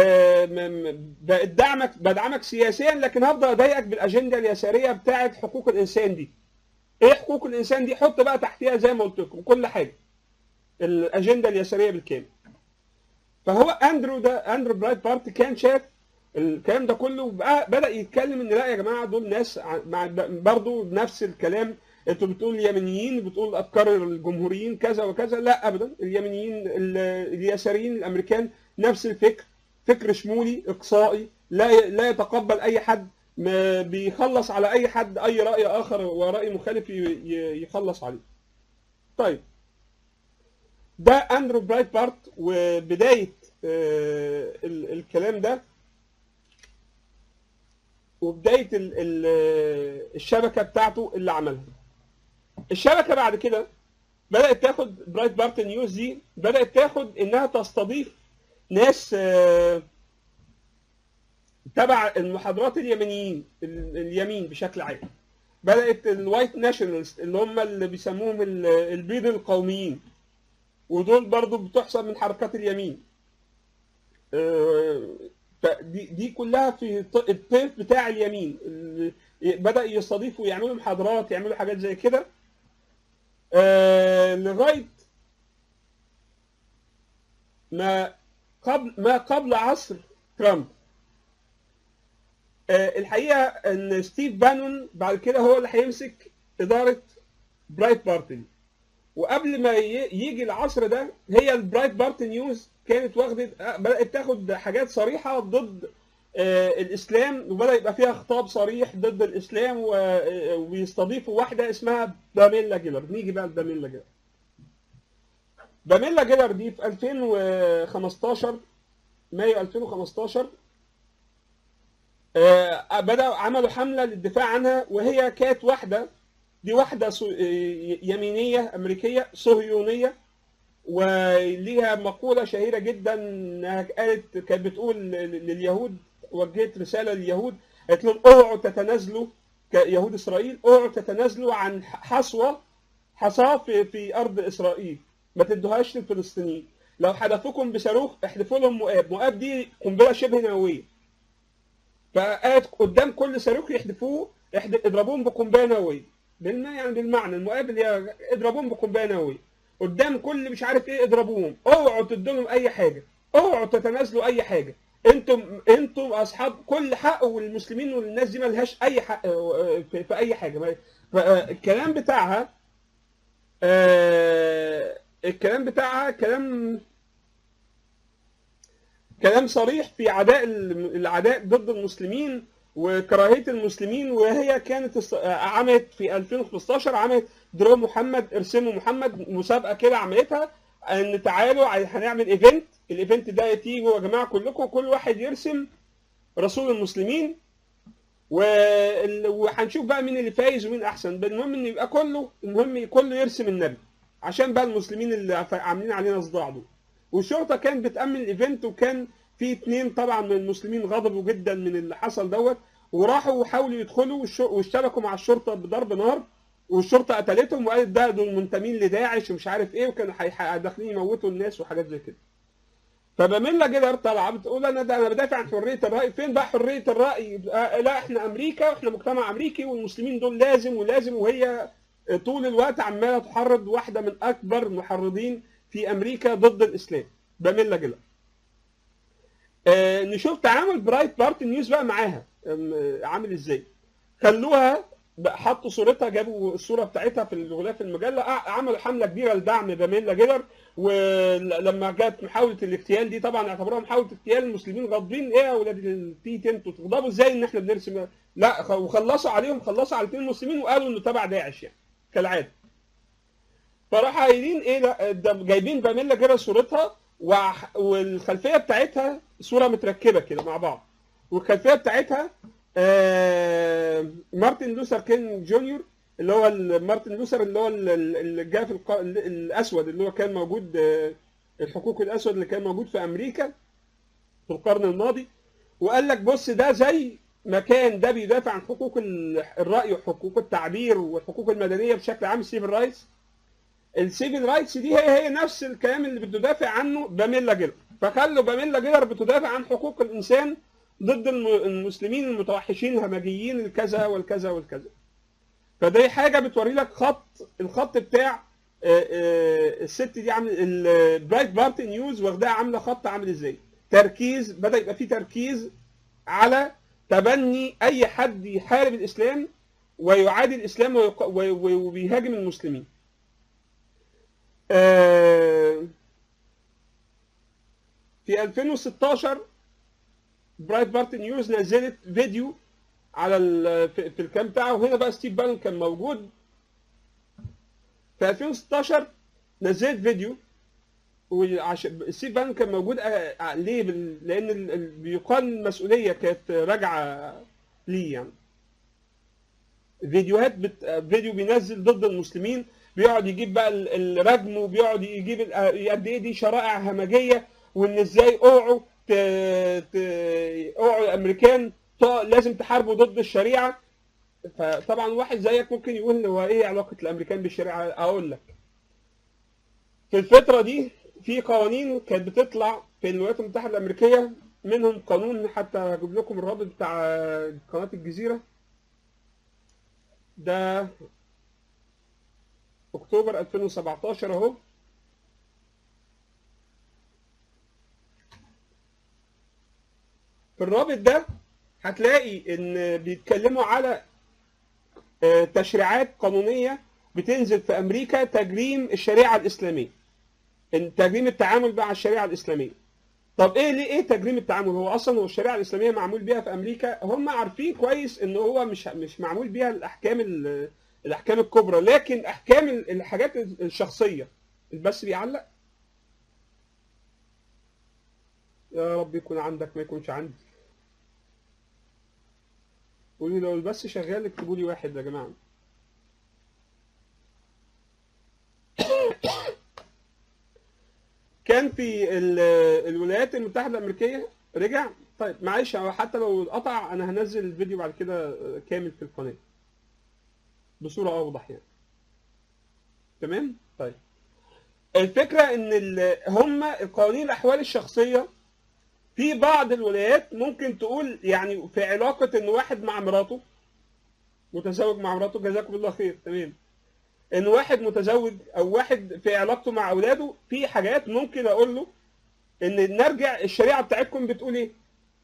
Speaker 1: بدعمك بدعمك سياسيا لكن هفضل اضايقك بالاجنده اليساريه بتاعه حقوق الانسان دي ايه حقوق الانسان دي حط بقى تحتيها زي ما قلت لكم كل حاجه الاجنده اليساريه بالكامل فهو اندرو ده اندرو برايت بارت كان شاف الكلام ده كله بدا يتكلم ان لا يا جماعه دول ناس برضه نفس الكلام انتوا بتقول اليمنيين بتقول افكار الجمهوريين كذا وكذا لا ابدا اليمنيين اليساريين الامريكان نفس الفكر فكر شمولي اقصائي لا لا يتقبل اي حد ما بيخلص على اي حد اي راي اخر وراي مخالف يخلص عليه طيب ده اندرو برايت بارت وبدايه الكلام ده وبدايه الشبكه بتاعته اللي عملها الشبكه بعد كده بدات تاخد برايت بارت نيوز دي بدات تاخد انها تستضيف ناس تبع المحاضرات اليمنيين اليمين بشكل عام بدات الوايت ناشونالست اللي هم اللي بيسموهم البيض القوميين ودول برضو بتحسب من حركات اليمين دي, دي كلها في الطيف بتاع اليمين بدا يستضيفوا يعملوا محاضرات يعملوا حاجات زي كده لغايه ما قبل ما قبل عصر ترامب الحقيقه ان ستيف بانون بعد كده هو اللي هيمسك اداره برايت بارت دي وقبل ما يجي العصر ده هي البرايت بارت نيوز كانت واخده بدات تاخد حاجات صريحه ضد الاسلام وبدا يبقى فيها خطاب صريح ضد الاسلام ويستضيفوا واحده اسمها باميلا جيلر نيجي بقى لباميلا جيلر باميلا جيلر دي في 2015 مايو 2015 بدأوا عملوا حملة للدفاع عنها وهي كانت واحدة دي واحدة يمينية أمريكية صهيونية وليها مقولة شهيرة جدا انها قالت كانت بتقول لليهود وجهت رسالة لليهود قالت لهم اوعوا تتنازلوا كيهود اسرائيل اوعوا تتنازلوا عن حصوة حصاة في, في ارض اسرائيل ما تدوهاش للفلسطينيين لو حدفوكم بصاروخ احذفوا لهم مؤاب مؤاب دي قنبلة شبه نووية فقالت قدام كل صاروخ يحدفوه احد- اضربوهم بقنبله نوويه بالما يعني بالمعنى المقابل يا اضربوهم بقنبله نوويه قدام كل مش عارف ايه اضربوهم اوعوا تدوا لهم اي حاجه اوعوا تتنازلوا اي حاجه انتم انتم اصحاب كل حق والمسلمين والناس دي ملهاش اي حق آه، في, في اي حاجه ما- فالكلام بتاعها آه، الكلام بتاعها كلام كلام صريح في عداء ال- العداء ضد المسلمين وكراهيه المسلمين وهي كانت الص- عملت في 2015 عملت درو محمد ارسموا محمد مسابقه كده عملتها ان تعالوا عاي- هنعمل ايفنت الايفنت ده تيجوا يا جماعه كلكم كل واحد يرسم رسول المسلمين وال- وهنشوف بقى مين اللي فايز ومين احسن المهم ان يبقى كله المهم كله يرسم النبي عشان بقى المسلمين اللي عف- عاملين علينا صداع دول والشرطه كانت بتامن الايفنت وكان في اتنين طبعا من المسلمين غضبوا جدا من اللي حصل دوت وراحوا وحاولوا يدخلوا والش- واشتبكوا مع الشرطه بضرب نار والشرطه قتلتهم وقالت ده دول منتمين لداعش ومش عارف ايه وكانوا هيح- داخلين يموتوا الناس وحاجات زي كده فباميلا جدر طالعه بتقول انا ده انا بدافع عن حريه الراي فين بقى حريه الراي آه لا احنا امريكا واحنا مجتمع امريكي والمسلمين دول لازم ولازم وهي طول الوقت عماله تحرض واحده من اكبر المحرضين في امريكا ضد الاسلام باميلا جدر آه نشوف تعامل برايت بارت نيوز بقى معاها آم، آه، عامل ازاي خلوها بقى حطوا صورتها جابوا الصوره بتاعتها في الغلاف المجله آه، عملوا حمله كبيره لدعم باميلا جيلر ولما جت محاوله الاغتيال دي طبعا اعتبروها محاوله اغتيال المسلمين غاضبين ايه يا اولاد التيت انتوا تغضبوا ازاي ان احنا بنرسم لا خ- وخلصوا عليهم خلصوا على الاثنين المسلمين وقالوا انه تبع داعش يعني كالعاده فراحوا قايلين ايه لا ده جايبين باميلا جيلر صورتها وح- والخلفيه بتاعتها صوره متركبه كده مع بعض والخلفيه بتاعتها آه مارتن لوثر كين جونيور اللي هو ال- مارتن لوثر اللي هو ال- ال- اللي جاء في الق... ال- الاسود اللي هو كان موجود آه، الحقوق الاسود اللي كان موجود في امريكا في القرن الماضي وقال لك بص ده زي مكان ده بيدافع عن حقوق ال- الراي وحقوق التعبير والحقوق المدنيه بشكل عام السيفل رايتس السيفل رايتس دي هي هي نفس الكلام اللي بتدافع عنه باميلا جيلر فخلوا باميلا جيلر بتدافع عن حقوق الانسان ضد الم- المسلمين المتوحشين الهمجيين الكذا والكذا والكذا فدي حاجه بتوري لك خط الخط بتاع آه، آه، الست دي عامل البرايت بارت نيوز واخداها عامله خط عامل ازاي تركيز بدا يبقى في تركيز على تبني اي حد يحارب الاسلام ويعادي الاسلام ويق- و- و- وبيهاجم المسلمين آه، في 2016 برايت بارت نيوز نزلت فيديو على ال- في في الكام بتاعه وهنا بقى ستيف بانون كان موجود في 2016 نزلت فيديو وعشان ستيف بانون كان موجود آه، آه، ليه بال- لان ال- ال- بيقال المسؤوليه كانت راجعه ليه يعني فيديوهات بت... فيديو بينزل ضد المسلمين بيقعد يجيب بقى ال- الرجم وبيقعد يجيب ال- قد ايه دي شرائع همجيه وان ازاي اوعوا ت... ت... اوعوا الامريكان ط- لازم تحاربوا ضد الشريعه فطبعا واحد زيك ممكن يقول هو ايه علاقه الامريكان بالشريعه اقول لك في الفتره دي في قوانين كانت بتطلع في الولايات المتحده الامريكيه منهم قانون حتى هجيب لكم الرابط بتاع قناه الجزيره ده اكتوبر 2017 اهو في الرابط ده هتلاقي ان بيتكلموا على آه، تشريعات قانونيه بتنزل في امريكا تجريم الشريعه الاسلاميه إن تجريم التعامل مع الشريعه الاسلاميه طب ايه ليه ايه تجريم التعامل هو اصلا هو الشريعه الاسلاميه معمول بيها في امريكا هم عارفين كويس ان هو مش مش معمول بيها الاحكام ال- الاحكام الكبرى لكن احكام ال- الحاجات الشخصيه البث بيعلق يا رب يكون عندك ما يكونش عندي قولي لو البث شغال اكتبوا لي واحد يا جماعه كان في ال- الولايات المتحده الامريكيه رجع طيب معلش هو حتى لو اتقطع انا هنزل الفيديو بعد كده كامل في القناه بصوره اوضح يعني تمام طيب الفكره ان ال- هم القوانين الاحوال الشخصيه في بعض الولايات ممكن تقول يعني في علاقه ان واحد مع مراته متزوج مع مراته جزاكم الله خير تمام ان واحد متزوج او واحد في علاقته مع اولاده في حاجات ممكن اقول له ان نرجع الشريعه بتاعتكم بتقول ايه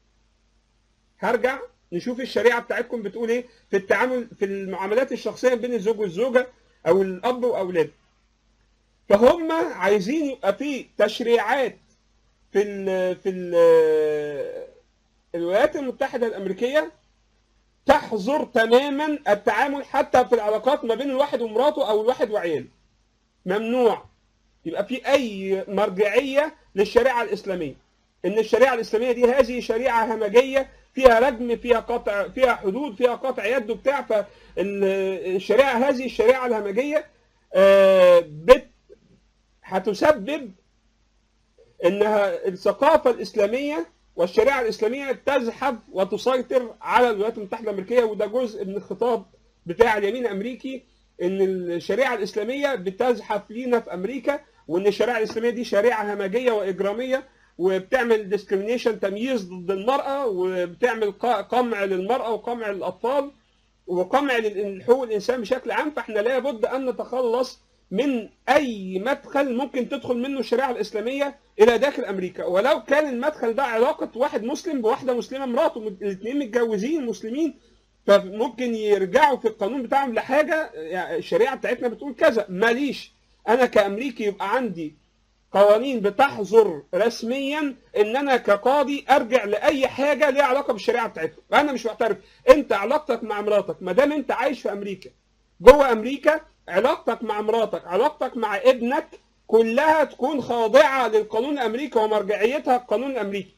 Speaker 1: هرجع نشوف الشريعه بتاعتكم بتقول ايه في التعامل في المعاملات الشخصيه بين الزوج والزوجه او الاب واولاده فهم عايزين يبقى في تشريعات في ال في ال الولايات المتحده الامريكيه تحظر تماما التعامل حتى في العلاقات ما بين الواحد ومراته او الواحد وعياله ممنوع يبقى في اي مرجعيه للشريعه الاسلاميه ان الشريعه الاسلاميه دي هذه شريعه همجيه فيها رجم فيها قطع فيها حدود فيها قطع يد وبتاع فالشريعه هذه الشريعه الهمجيه بت هتسبب انها الثقافه الاسلاميه والشريعه الاسلاميه تزحف وتسيطر على الولايات المتحده الامريكيه وده جزء من الخطاب بتاع اليمين الامريكي ان الشريعه الاسلاميه بتزحف لينا في امريكا وان الشريعه الاسلاميه دي شريعه همجيه واجراميه وبتعمل ديسكريميشن تمييز ضد المراه وبتعمل قمع للمراه وقمع للاطفال وقمع لحقوق الانسان بشكل عام فاحنا لابد ان نتخلص من اي مدخل ممكن تدخل منه الشريعه الاسلاميه الى داخل امريكا ولو كان المدخل ده علاقه واحد مسلم بواحده مسلمه مراته الاثنين متجوزين مسلمين فممكن يرجعوا في القانون بتاعهم لحاجه يعني الشريعه بتاعتنا بتقول كذا ماليش انا كامريكي يبقى عندي قوانين بتحظر رسميا ان انا كقاضي ارجع لاي حاجه ليها علاقه بالشريعه بتاعتهم انا مش معترف انت علاقتك مع مراتك ما دام انت عايش في امريكا جوه امريكا علاقتك مع مراتك علاقتك مع ابنك كلها تكون خاضعه للقانون الامريكي ومرجعيتها القانون الامريكي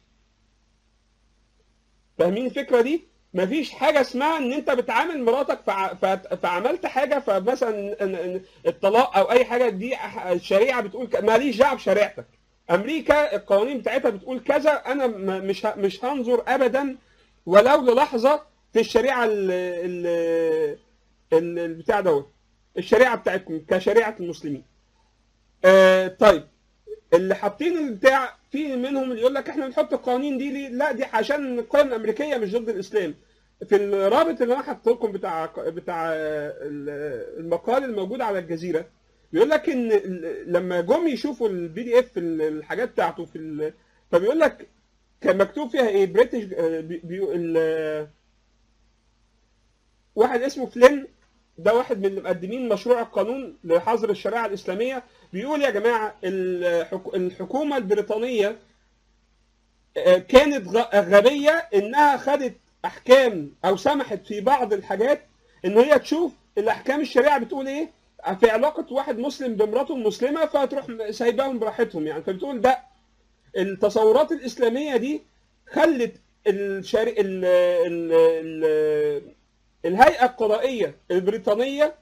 Speaker 1: فاهمين الفكره دي مفيش حاجه اسمها ان انت بتعامل مراتك فع... فعملت حاجه فمثلا الطلاق او اي حاجه دي الشريعه بتقول ك... ماليش دعوه بشريعتك امريكا القوانين بتاعتها بتقول كذا انا مش ه... مش هنظر ابدا ولو للحظه في الشريعه ال... ال... البتاع دوت الشريعه بتاعتكم كشريعه المسلمين آه طيب اللي حاطين البتاع في منهم اللي يقول لك احنا بنحط القوانين دي ليه؟ لا دي عشان القيم الامريكيه مش ضد الاسلام في الرابط اللي انا حاطط لكم بتاع بتاع المقال الموجود على الجزيره بيقول لك ان لما جم يشوفوا البي دي اف الحاجات بتاعته في ال... فبيقول لك كان مكتوب فيها ايه بريتش بي... بي... ال... واحد اسمه فلين ده واحد من المقدمين مشروع القانون لحظر الشريعه الاسلاميه بيقول يا جماعه الحكومه البريطانيه كانت غبيه انها خدت احكام او سمحت في بعض الحاجات ان هي تشوف الاحكام الشريعه بتقول ايه في علاقه واحد مسلم بمراته المسلمه فتروح سايباهم براحتهم يعني فبتقول ده التصورات الاسلاميه دي خلت الشري... ال... ال... ال... الهيئه القضائيه البريطانيه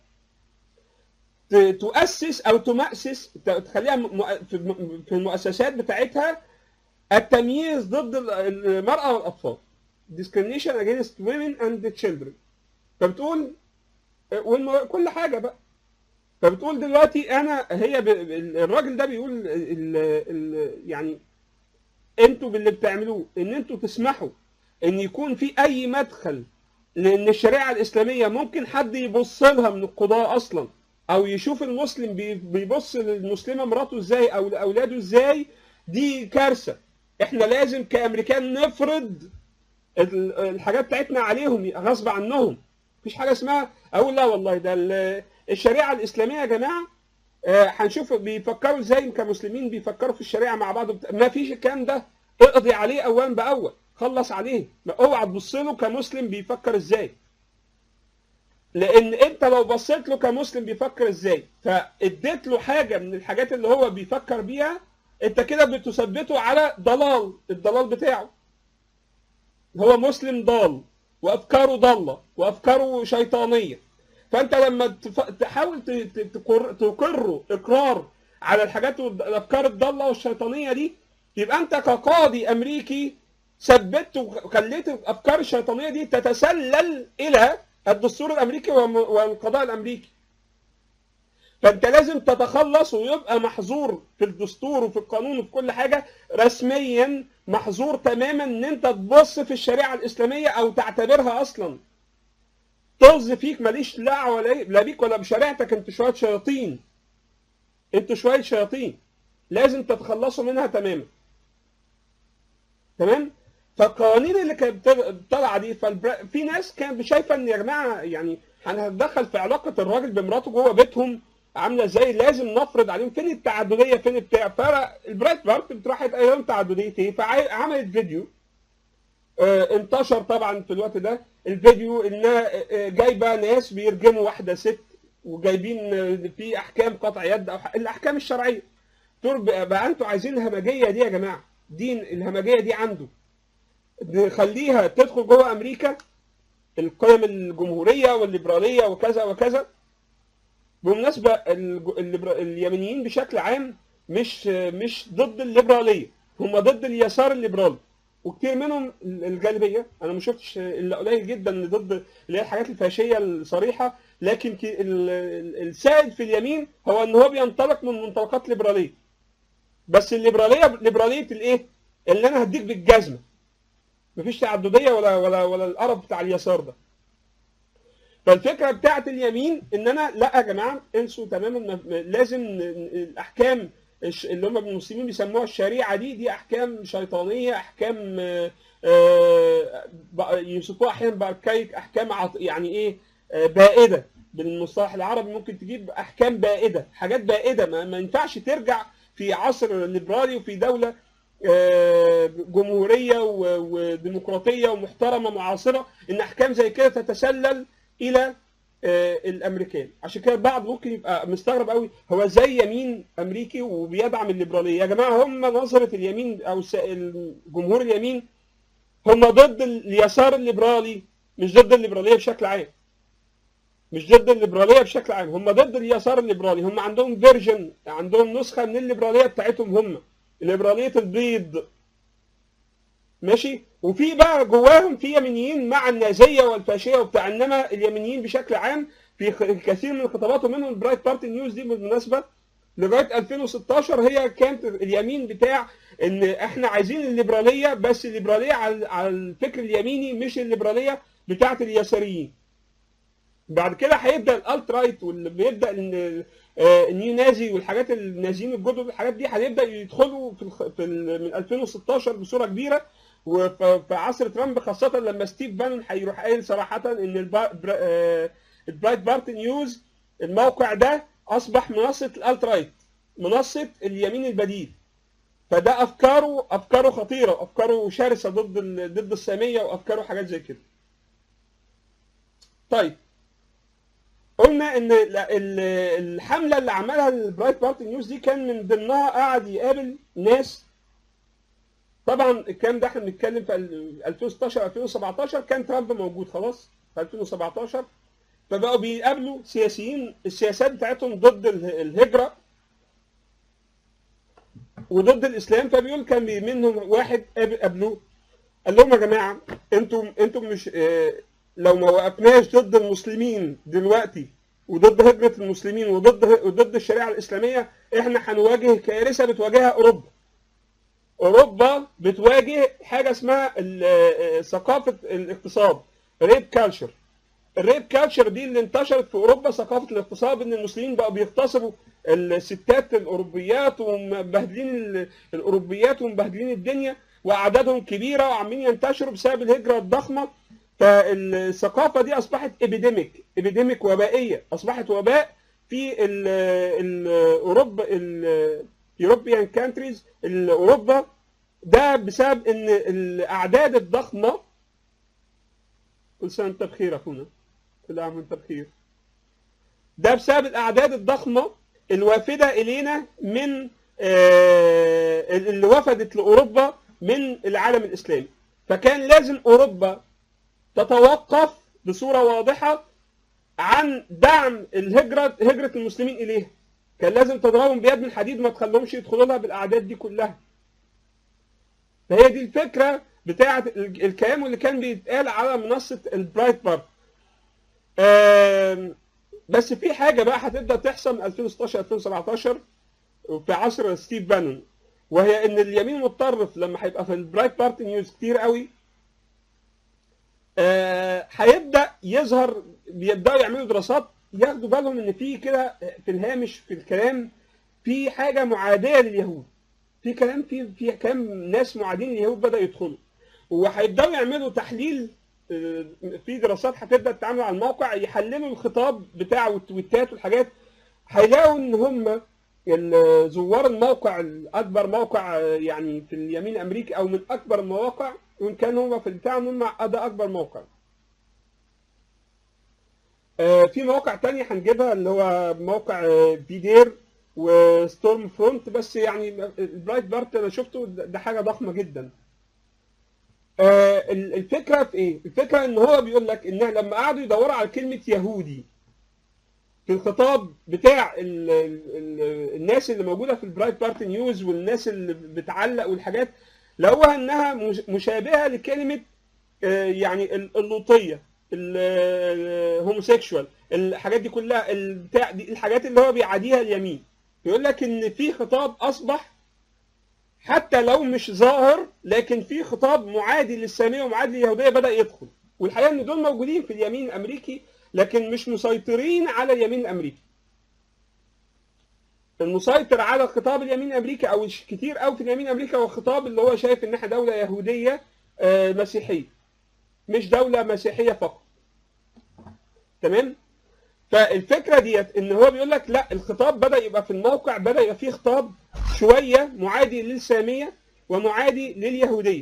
Speaker 1: تؤسس او تمأسس تخليها في المؤسسات بتاعتها التمييز ضد المرأة والأطفال discrimination against women and children فبتقول كل حاجة بقى فبتقول دلوقتي أنا هي ب... الراجل ده بيقول ال... ال... يعني انتوا باللي بتعملوه ان انتوا تسمحوا ان يكون في اي مدخل لان الشريعه الاسلاميه ممكن حد يبص لها من القضاه اصلا او يشوف المسلم بيبص للمسلمه مراته ازاي او لاولاده ازاي دي كارثه احنا لازم كامريكان نفرض الحاجات بتاعتنا عليهم غصب عنهم مفيش حاجه اسمها اقول لا والله ده الشريعه الاسلاميه يا جماعه هنشوف بيفكروا ازاي كمسلمين بيفكروا في الشريعه مع بعض ما فيش الكلام ده اقضي عليه اولا باول خلص عليه اوعى تبص له كمسلم بيفكر ازاي لان انت لو بصيت له كمسلم بيفكر ازاي فاديت له حاجه من الحاجات اللي هو بيفكر بيها انت كده بتثبته على ضلال الضلال بتاعه هو مسلم ضال وافكاره ضاله وافكاره شيطانيه فانت لما تحاول تقر تقره اقرار على الحاجات والافكار الضاله والشيطانيه دي يبقى انت كقاضي امريكي ثبت وخليت الافكار الشيطانيه دي تتسلل الى الدستور الامريكي والقضاء الامريكي فانت لازم تتخلص ويبقى محظور في الدستور وفي القانون وفي كل حاجه رسميا محظور تماما ان انت تبص في الشريعه الاسلاميه او تعتبرها اصلا طز فيك ماليش دعوه لا بيك ولا بشريعتك انتوا شويه شياطين انتوا شويه شياطين لازم تتخلصوا منها تماما تمام فالقوانين اللي كانت طالعه دي في ناس كانت شايفه ان يا جماعه يعني هنتدخل في علاقه الراجل بمراته جوه بيتهم عامله ازاي لازم نفرض عليهم فين التعدديه فين بتاع فالبرايت بارت راحت قايله لهم تعدديه ايه فعملت فيديو اه انتشر طبعا في الوقت ده الفيديو انها جايبه ناس بيرجموا واحده ست وجايبين في احكام قطع يد او الاحكام الشرعيه دول بقى انتوا عايزين الهمجيه دي يا جماعه دين الهمجيه دي عنده نخليها تدخل جوه امريكا القيم الجمهوريه والليبراليه وكذا وكذا بالمناسبه اليمنيين بشكل عام مش مش ضد الليبراليه هم ضد اليسار الليبرالي وكتير منهم الغالبيه انا ما شفتش الا قليل جدا اللي ضد اللي هي الحاجات الفاشيه الصريحه لكن السائد في اليمين هو ان هو بينطلق من منطلقات ليبراليه بس الليبراليه ليبراليه الايه؟ اللي انا هديك بالجزمه مفيش تعدديه ولا ولا ولا القرف بتاع اليسار ده فالفكره بتاعت اليمين ان انا لا يا جماعه انسوا تماما لازم الاحكام اللي هم المسلمين بيسموها الشريعه دي دي احكام شيطانيه احكام يوصفوها احيانا باركايك احكام يعني ايه بائده بالمصطلح العربي ممكن تجيب احكام بائده حاجات بائده ما, ما ينفعش ترجع في عصر ليبرالي وفي دوله جمهوريه وديمقراطيه ومحترمه معاصره ان احكام زي كده تتسلل الى الامريكان عشان كده البعض ممكن يبقى مستغرب قوي هو ازاي يمين امريكي وبيدعم الليبراليه يا جماعه هم نظره اليمين او جمهور اليمين هم ضد اليسار الليبرالي مش ضد الليبراليه بشكل عام مش ضد الليبراليه بشكل عام هم ضد اليسار الليبرالي هم عندهم فيرجن عندهم نسخه من الليبراليه بتاعتهم هم ليبراليه البيض ماشي وفي بقى جواهم في يمينيين مع النازيه والفاشيه وبتاع انما اليمينيين بشكل عام في كثير من خطاباتهم منهم البرايت بارتي نيوز دي بالمناسبه لغايه 2016 هي كانت اليمين بتاع ان احنا عايزين الليبراليه بس الليبراليه على الفكر اليميني مش الليبراليه بتاعه اليساريين بعد كده هيبدا الالت رايت واللي بيبدا ان النيو نازي والحاجات النازيين الجدد الحاجات دي هيبدا يدخلوا في, الخ... في ال... من 2016 بصوره كبيره وفي عصر ترامب خاصه لما ستيف بانون هيروح قايل صراحه ان البا... البرايت بارت نيوز الموقع ده اصبح منصه الالت رايت منصه اليمين البديل فده افكاره افكاره خطيره افكاره شرسه ضد ال... ضد الساميه وافكاره حاجات زي كده طيب قلنا ان الحمله اللي عملها البرايت بارت نيوز دي كان من ضمنها قعد يقابل ناس طبعا الكلام ده احنا بنتكلم في 2016 2017 كان ترامب موجود خلاص في 2017 فبقوا بيقابلوا سياسيين السياسات بتاعتهم ضد الهجره وضد الاسلام فبيقول كان منهم واحد قابلوه قال لهم يا جماعه انتم انتم مش اه لو ما وقفناش ضد المسلمين دلوقتي وضد هجرة المسلمين وضد وضد الشريعة الإسلامية إحنا هنواجه كارثة بتواجهها أوروبا. أوروبا بتواجه حاجة اسمها ثقافة الاغتصاب ريب كالتشر. الريب كالتشر دي اللي انتشرت في أوروبا ثقافة الاغتصاب إن المسلمين بقوا بيغتصبوا الستات الأوروبيات ومبهدلين الأوروبيات ومبهدلين الدنيا وأعدادهم كبيرة وعمالين ينتشروا بسبب الهجرة الضخمة فالثقافة دي أصبحت إبيديميك إبيديميك وبائية أصبحت وباء في ال ال أوروبا اليوروبيان كانتريز أوروبا ده بسبب إن الأعداد الضخمة كل سنة أنت بخير أخونا كل عام وأنت بخير ده بسبب الأعداد الضخمة الوافدة إلينا من اللي وفدت لأوروبا من العالم الإسلامي فكان لازم أوروبا تتوقف بصورة واضحة عن دعم الهجرة هجرة المسلمين إليها كان لازم تضربهم بيد من حديد ما تخليهمش يدخلوا لها بالأعداد دي كلها فهي دي الفكرة بتاعة الكلام اللي كان بيتقال على منصة البرايت بارت بس في حاجة بقى هتبدأ تحصل من 2016 2017 في عصر ستيف بانون وهي ان اليمين المتطرف لما هيبقى في البرايت بارت نيوز كتير قوي آه، هيبدا يظهر بيبداوا يعملوا دراسات ياخدوا بالهم ان في كده في الهامش في الكلام في حاجه معاديه لليهود في كلام في في كلام ناس معادين لليهود بدا يدخلوا وهيبداوا يعملوا تحليل آه، في دراسات هتبدا تتعامل على الموقع يحللوا الخطاب بتاع والتويتات والحاجات هيلاقوا ان هم ال- زوار الموقع الاكبر موقع آه، يعني في اليمين الامريكي او من اكبر المواقع وان كان هم في البتاع هم ده اكبر موقع آه، في مواقع تانية هنجيبها اللي هو موقع آه، بيدير وستورم فرونت بس يعني البرايت بارت انا شفته ده ده حاجه ضخمه جدا آه، ال- الفكره في ايه؟ الفكره ان هو بيقول لك ان لما قعدوا يدوروا على كلمه يهودي في الخطاب بتاع ال ال ال الناس اللي موجوده في البرايت بارت نيوز والناس اللي بتعلق والحاجات لقوها انها مش- مشابهه لكلمه آه، يعني ال- اللوطيه الهوموسيكشوال الحاجات دي كلها البتاع دي الحاجات اللي هو بيعاديها اليمين يقول لك ان في خطاب اصبح حتى لو مش ظاهر لكن في خطاب معادي للساميه ومعادي لليهوديه بدا يدخل والحقيقه ان دول موجودين في اليمين الامريكي لكن مش مسيطرين على اليمين الامريكي المسيطر على خطاب اليمين الامريكي او الش- كتير قوي في اليمين الامريكي هو الخطاب اللي هو شايف ان احنا دوله يهوديه آه، مسيحيه مش دوله مسيحيه فقط تمام فالفكره ديت ان هو بيقول لك لا الخطاب بدا يبقى في الموقع بدا يبقى فيه خطاب شويه معادي للساميه ومعادي لليهوديه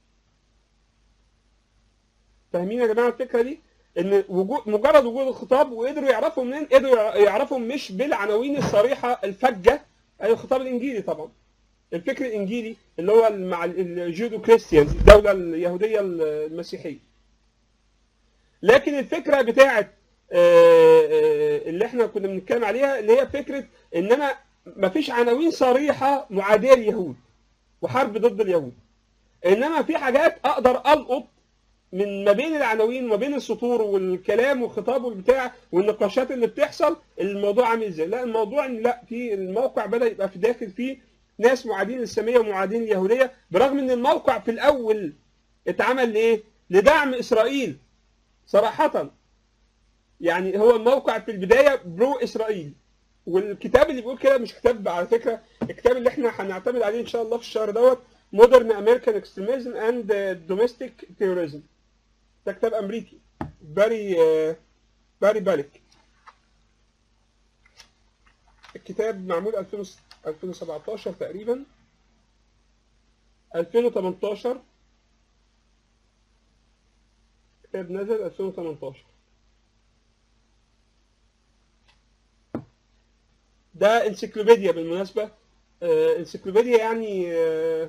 Speaker 1: فاهمين يا جماعه الفكره دي ان وجود مجرد وجود الخطاب وقدروا يعرفوا منين قدروا يعرفوا مش بالعناوين الصريحه الفجه اي الخطاب الانجيلي طبعا الفكر الانجيلي اللي هو مع الجودو كريستيان الدوله اليهوديه المسيحيه لكن الفكره بتاعت آه، آه، اللي احنا كنا بنتكلم عليها اللي هي فكره ان انا مفيش عناوين صريحه معاديه لليهود وحرب ضد اليهود انما في حاجات اقدر القط من ما بين العناوين وما بين السطور والكلام والخطاب والبتاع والنقاشات اللي بتحصل الموضوع عامل ازاي لا الموضوع ان لا في الموقع بدا يبقى في داخل فيه ناس معادين للساميه ومعادين لليهوديه برغم ان الموقع في الاول اتعمل لايه لدعم اسرائيل صراحه يعني هو الموقع في البدايه برو اسرائيل والكتاب اللي بيقول كده مش كتاب على فكره الكتاب اللي احنا هنعتمد عليه ان شاء الله في الشهر دوت مودرن امريكان اكستريميزم اند دوميستيك تيروريزم ده كتاب امريكي باري باري بالك الكتاب معمول 2000 2017 تقريبا 2018 كتاب نزل 2018 ده انسيكلوبيديا بالمناسبة آه، انسيكلوبيديا يعني آه،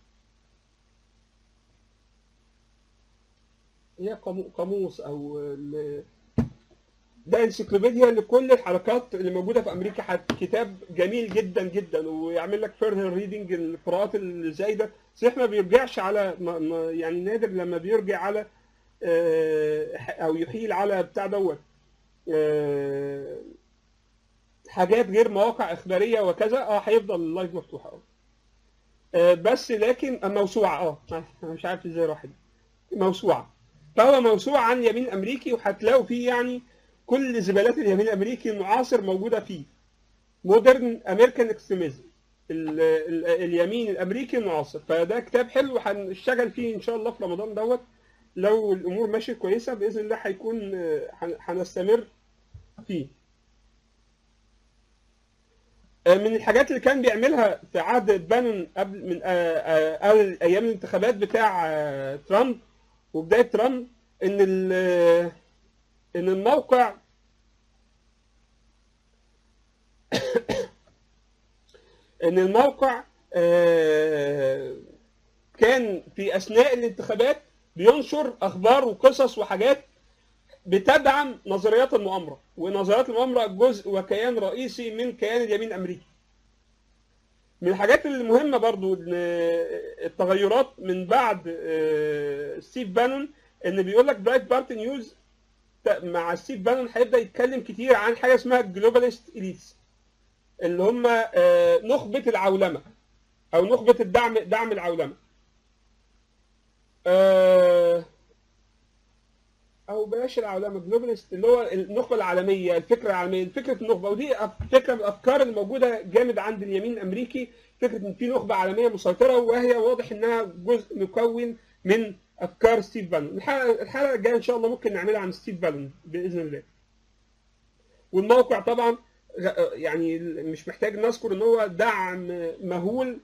Speaker 1: هي قامو- قاموس او ال- ده انسيكلوبيديا لكل الحركات اللي موجوده في امريكا حت- كتاب جميل جدا جدا ويعمل لك فيرذر ريدنج القراءات الزايده صحيح ما بيرجعش على ما ما يعني نادر لما بيرجع على آه، او يحيل على بتاع دوت آه، حاجات غير مواقع اخباريه وكذا اه هيفضل اللايف مفتوح اه آه، بس لكن موسوعه اه انا مش عارف ازاي راحت موسوعه فهو موسوعه عن اليمين الامريكي وهتلاقوا فيه يعني كل زبالات اليمين الامريكي المعاصر موجوده فيه مودرن امريكان اكستريميزم اليمين الامريكي المعاصر فده كتاب حلو هنشتغل فيه ان شاء الله في رمضان دوت لو الامور ماشيه كويسه باذن الله هيكون آه، هن- هنستمر فيه آه، من الحاجات اللي كان بيعملها في عهد بانون قبل من آه، آه، قبل ايام الانتخابات بتاع آه، ترامب وبدايه ترامب ان ال- آه، ان الموقع ان الموقع آه، كان في اثناء الانتخابات بينشر اخبار وقصص وحاجات بتدعم نظريات المؤامره ونظريات المؤامره جزء وكيان رئيسي من كيان اليمين الامريكي من الحاجات المهمه برضو ان التغيرات من بعد آه، ستيف بانون ان بيقول لك برايت بارت نيوز مع ستيف بانون هيبدا يتكلم كتير عن حاجه اسمها الجلوباليست اليتس اللي هم آه، نخبه العولمه او نخبه الدعم دعم العولمه آه، او بلاش العولمه جلوبالست اللي هو النخبه العالميه الفكره العالميه فكره النخبه ودي أف- فكره من الافكار اللي موجوده جامد عند اليمين الامريكي فكره ان في نخبه عالميه مسيطره وهي واضح انها جزء مكون من افكار ستيف بالون الحلقه الحلقه الجايه ان شاء الله ممكن نعملها عن ستيف بالون باذن الله والموقع طبعا غ- يعني مش محتاج نذكر ان هو دعم مهول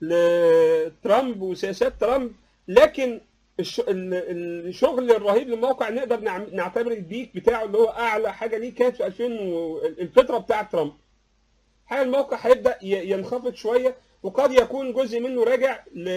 Speaker 1: لترامب وسياسات ترامب لكن الش- ال- الشغل الرهيب للموقع نقدر نعم- نعتبر البيك بتاعه اللي هو اعلى حاجه ليه كانت في 2000 و- الفتره بتاعه ترامب حال الموقع هيبدا ي- ينخفض شويه وقد يكون جزء منه راجع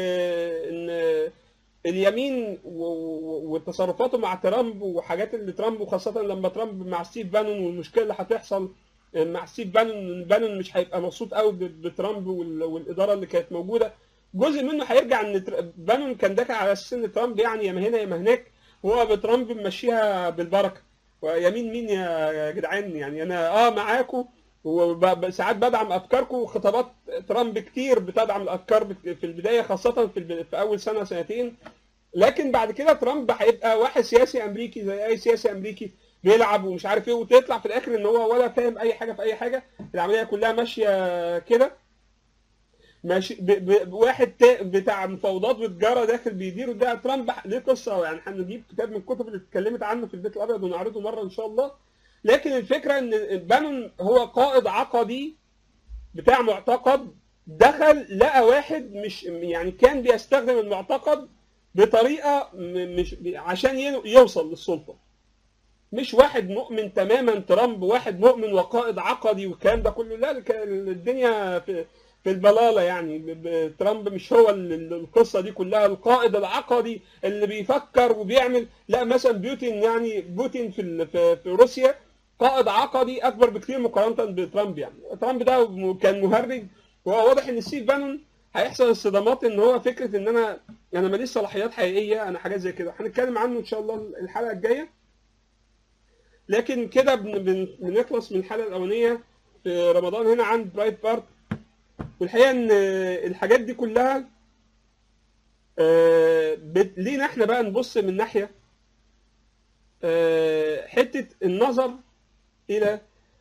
Speaker 1: لان اليمين و- و- وتصرفاته مع ترامب وحاجات اللي ترامب وخاصه لما ترامب مع ستيف بانون والمشكله اللي هتحصل مع ستيف بانون بانون مش هيبقى مبسوط قوي ب- بترامب وال- والاداره اللي كانت موجوده جزء منه هيرجع ان تر- بانون كان داخل على اساس ان ترامب يعني يا ما هنا يا ما هناك هو بترامب ماشيها بالبركه ويمين مين يا جدعان يعني انا اه معاكم وساعات بدعم افكاركم وخطابات ترامب كتير بتدعم الافكار بت- في البدايه خاصه في, الب- في اول سنه سنتين لكن بعد كده ترامب هيبقى واحد سياسي امريكي زي اي سياسي امريكي بيلعب ومش عارف ايه وتطلع في الاخر ان هو ولا فاهم اي حاجه في اي حاجه العمليه كلها ماشيه كده ماشي ب- ب- بواحد تا- بتاع مفاوضات وتجاره داخل بيديره ده ترامب ليه قصه يعني هنجيب كتاب من الكتب اللي اتكلمت عنه في البيت الابيض ونعرضه مره ان شاء الله لكن الفكره ان بانون هو قائد عقدي بتاع معتقد دخل لقى واحد مش يعني كان بيستخدم المعتقد بطريقه م- مش عشان ي- يوصل للسلطه مش واحد مؤمن تماما ترامب واحد مؤمن وقائد عقدي والكلام ده كله لا الك- الدنيا في في البلاله يعني ب- ب- ترامب مش هو ال- ال- القصه دي كلها القائد العقدي اللي بيفكر وبيعمل لا مثلا بوتين يعني بوتين في ال- في في روسيا قائد عقدي اكبر بكتير مقارنه بترامب يعني ترامب ده م- كان مهرج وهو واضح ان ستيف بانون هيحصل الصدمات ان هو فكره ان انا انا ماليش صلاحيات حقيقيه انا حاجات زي كده هنتكلم عنه ان شاء الله الحلقه الجايه لكن كده بن- بن- بنخلص من الحلقه الاولانيه في رمضان هنا عند برايت بارت والحقيقه ان الحاجات دي كلها آه، بت- لينا احنا بقى نبص من ناحيه آه، حته النظر الى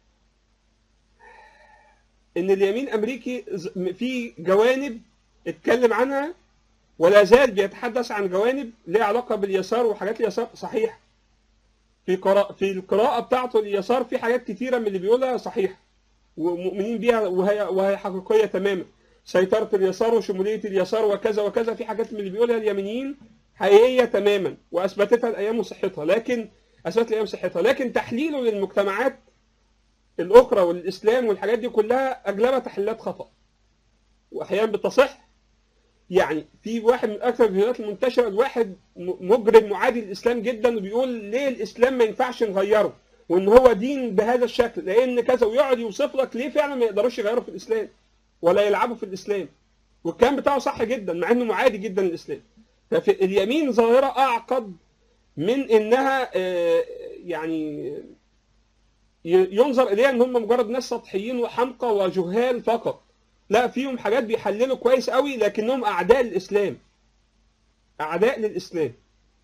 Speaker 1: ان اليمين الامريكي ز- في جوانب اتكلم عنها ولا زال بيتحدث عن جوانب ليها علاقه باليسار وحاجات اليسار صحيح في قراءة في القراءة بتاعته اليسار في حاجات كتيرة من اللي بيقولها صحيح ومؤمنين بيها وهي وهي حقيقية تماما سيطرة اليسار وشمولية اليسار وكذا وكذا في حاجات من اللي بيقولها اليمينيين حقيقية تماما وأثبتتها الأيام وصحتها لكن أثبتت الأيام صحتها لكن تحليله للمجتمعات الأخرى والإسلام والحاجات دي كلها أغلبها تحليلات خطأ وأحيانا بتصح يعني في واحد من اكثر الفيديوهات المنتشره الواحد م- مجرم معادي للاسلام جدا وبيقول ليه الاسلام ما ينفعش نغيره وان هو دين بهذا الشكل لان كذا ويقعد يوصف لك ليه فعلا ما يقدروش يغيروا في الاسلام ولا يلعبوا في الاسلام والكلام بتاعه صح جدا مع انه معادي جدا للاسلام ففي اليمين ظاهره اعقد من انها آه، يعني ي- ينظر اليها ان هم مجرد ناس سطحيين وحمقى وجهال فقط لا فيهم حاجات بيحللوا كويس قوي لكنهم اعداء للاسلام اعداء للاسلام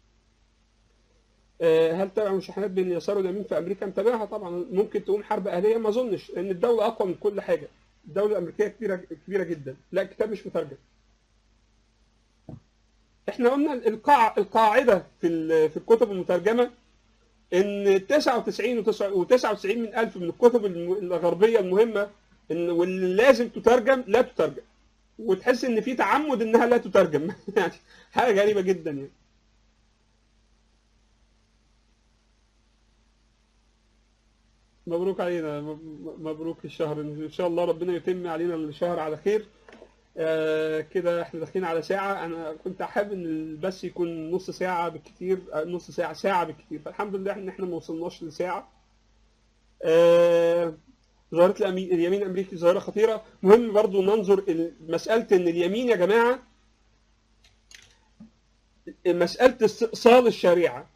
Speaker 1: آه، هل تابع مشاحنات بين اليسار واليمين في امريكا متابعها طبعا ممكن تقوم حرب اهليه ما اظنش لان الدوله اقوى من كل حاجه الدوله الامريكيه كبيره كبيره جدا لا الكتاب مش مترجم احنا قلنا القاع القاعده في ال- في الكتب المترجمه ان 99 و99 من الف من الكتب الم- الغربيه المهمه ان واللي لازم تترجم لا تترجم وتحس ان في تعمد انها لا تترجم يعني حاجه غريبه جدا يعني مبروك علينا م- مبروك الشهر ان شاء الله ربنا يتم علينا الشهر على خير آه كده احنا داخلين على ساعة انا كنت حابب ان البث يكون نص ساعة بالكتير آه، نص ساعة ساعة بالكتير فالحمد لله ان احنا ما وصلناش لساعة آه ظاهرة الأمي- اليمين الامريكي ظاهرة خطيرة مهم برضو ننظر ال- مسألة ان اليمين يا جماعة مسألة استئصال الشريعة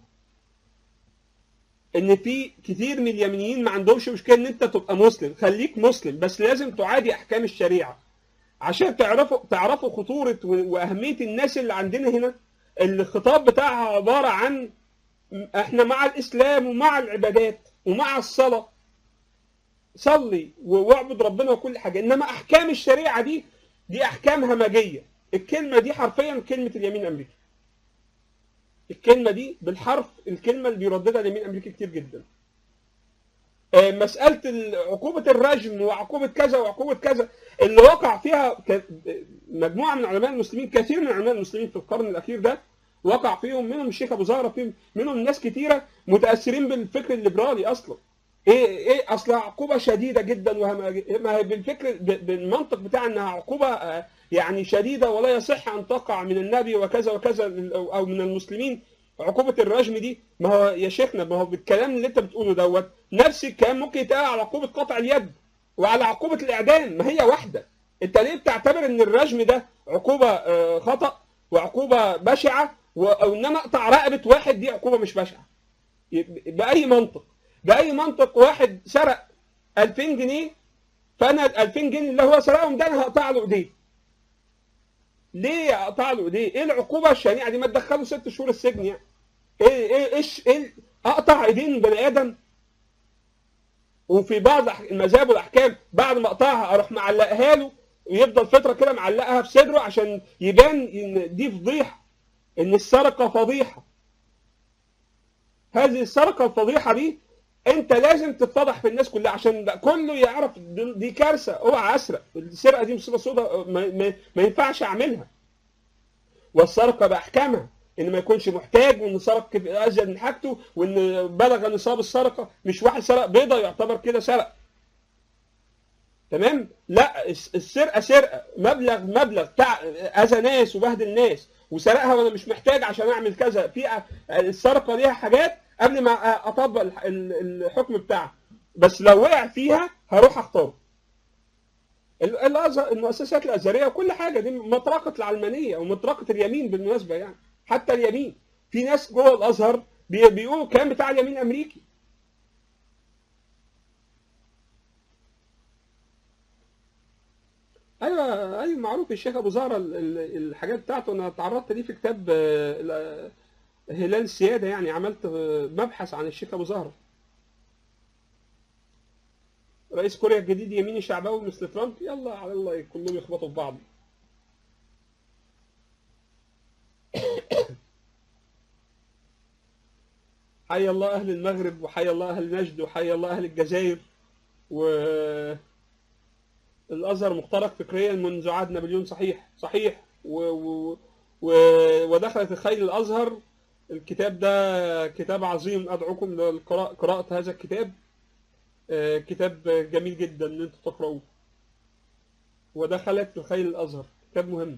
Speaker 1: ان في كتير من اليمينيين ما عندهمش مشكله ان انت تبقى مسلم خليك مسلم بس لازم تعادي احكام الشريعه عشان تعرفوا تعرفوا خطوره و- واهميه الناس اللي عندنا هنا الخطاب بتاعها عباره عن احنا مع الاسلام ومع العبادات ومع الصلاه صلي واعبد ربنا وكل حاجه انما احكام الشريعه دي دي احكام همجيه الكلمه دي حرفيا كلمه اليمين الامريكي الكلمه دي بالحرف الكلمه اللي بيرددها اليمين الامريكي كتير جدا آه، مساله ال- عقوبه الرجم وعقوبه كذا وعقوبه كذا اللي وقع فيها ك- مجموعه من علماء المسلمين كثير من علماء المسلمين في القرن الاخير ده وقع فيهم منهم الشيخ ابو زهره فيهم منهم ناس كثيره متاثرين بالفكر الليبرالي اصلا ايه ايه اصل عقوبه شديده جدا وهم ما هي بالفكر ب- بالمنطق بتاع انها عقوبه آه، يعني شديده ولا يصح ان تقع من النبي وكذا وكذا او أو من المسلمين عقوبه الرجم دي ما هو يا شيخنا ما هو بالكلام اللي انت بتقوله دوت نفس الكلام ممكن يتقال على عقوبه قطع اليد وعلى عقوبه الاعدام ما هي واحده انت ليه بتعتبر ان الرجم ده عقوبه آه، خطا وعقوبه بشعه و- او انما اقطع رقبه واحد دي عقوبه مش بشعه باي منطق باي منطق واحد سرق 2000 جنيه فانا ال 2000 جنيه اللي هو سرقهم ده انا هقطع له ايديه ليه اقطع له ايديه ايه العقوبه الشنيعه دي ما تدخله ست شهور السجن يعني ايه ايه ايش ايه اقطع ايدين بني ادم وفي بعض الأح- المذاهب والاحكام بعد ما اقطعها اروح معلقها له ويفضل فتره كده معلقها في صدره عشان يبان ان دي فضيحه ان السرقه فضيحه هذه السرقه الفضيحه دي انت لازم تتفضح في الناس كلها عشان ده كله يعرف دي دي كارثه اوعى اسرق السرقه دي مصيبه سوداء ما, ما, ما ينفعش اعملها والسرقه باحكامها ان ما يكونش محتاج وان سرق ازيد من حاجته وان بلغ نصاب السرقه مش واحد سرق بيضه يعتبر كده سرق تمام لا الس- السرقه سرقه مبلغ مبلغ تع... اذى ناس وبهدل ناس وسرقها وانا مش محتاج عشان اعمل كذا في أ- السرقه ليها حاجات قبل ما أ- اطبق الح- ال- الحكم بتاعها بس لو وقع فيها هروح اختاره ال- الازهر المؤسسات الازهريه وكل حاجه دي مطرقه العلمانيه ومطرقه اليمين بالمناسبه يعني حتى اليمين في ناس جوه الازهر بي- بيقولوا الكلام بتاع اليمين الامريكي ايوه ايوه معروف الشيخ ابو زهره ال- ال- الحاجات بتاعته انا تعرضت ليه في كتاب آه، ال- هلال السياده يعني عملت آه، مبحث عن الشيخ ابو زهره رئيس كوريا الجديد يميني شعبوي مثل ترامب يلا على الله كلهم يخبطوا في بعض حي الله اهل المغرب وحي الله اهل نجد وحي الله اهل الجزائر و الازهر مخترق فكريا منذ عهد نابليون صحيح صحيح و... و... و... ودخلت الخيل الازهر الكتاب ده كتاب عظيم ادعوكم لقراءة هذا الكتاب آه، كتاب جميل جدا ان انتوا تقرأوه ودخلت الخيل الازهر كتاب مهم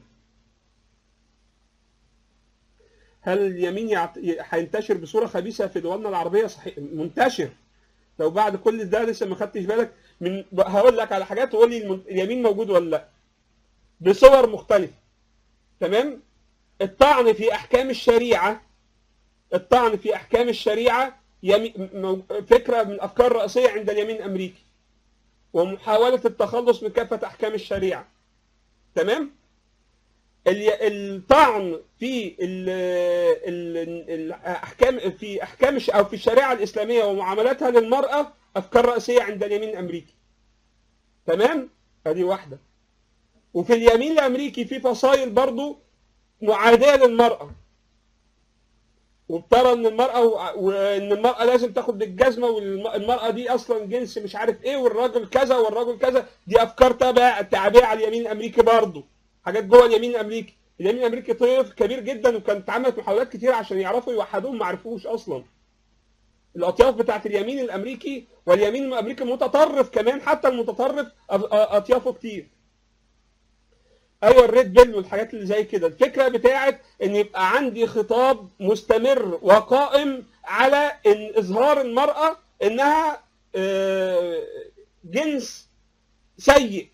Speaker 1: هل اليمين يعت... ي- هينتشر بصوره خبيثه في دولنا العربيه صحيح منتشر لو بعد كل ده لسه ما خدتش بالك من هقول لك على حاجات تقول لي المن- اليمين موجود ولا لا بصور مختلفه تمام الطعن في احكام الشريعه الطعن في احكام الشريعه يمي... مو- فكره من الافكار الرئيسيه عند اليمين الامريكي ومحاوله التخلص من كافه احكام الشريعه تمام ال- الطعن في ال ال الاحكام في احكام الش- او في الشريعه الاسلاميه ومعاملاتها للمراه افكار رئيسيه عند اليمين الامريكي تمام ادي واحده وفي اليمين الامريكي في فصائل برضو معاداه للمراه وبترى ان المراه و- وان المراه لازم تاخد بالجزمه والمراه دي اصلا جنس مش عارف ايه والراجل كذا والراجل كذا دي افكار تابعه تعبئه على اليمين الامريكي برضو حاجات جوه اليمين الامريكي اليمين الامريكي طيف كبير جدا وكانت اتعملت محاولات كتير عشان يعرفوا يوحدوهم ما عرفوش اصلا الاطياف بتاعت اليمين الامريكي واليمين الامريكي متطرف كمان حتى المتطرف أ- أ- اطيافه كتير ايوه الريد بيل والحاجات اللي زي كده الفكره بتاعت ان يبقى عندي خطاب مستمر وقائم على ان اظهار المراه انها آه، جنس سيء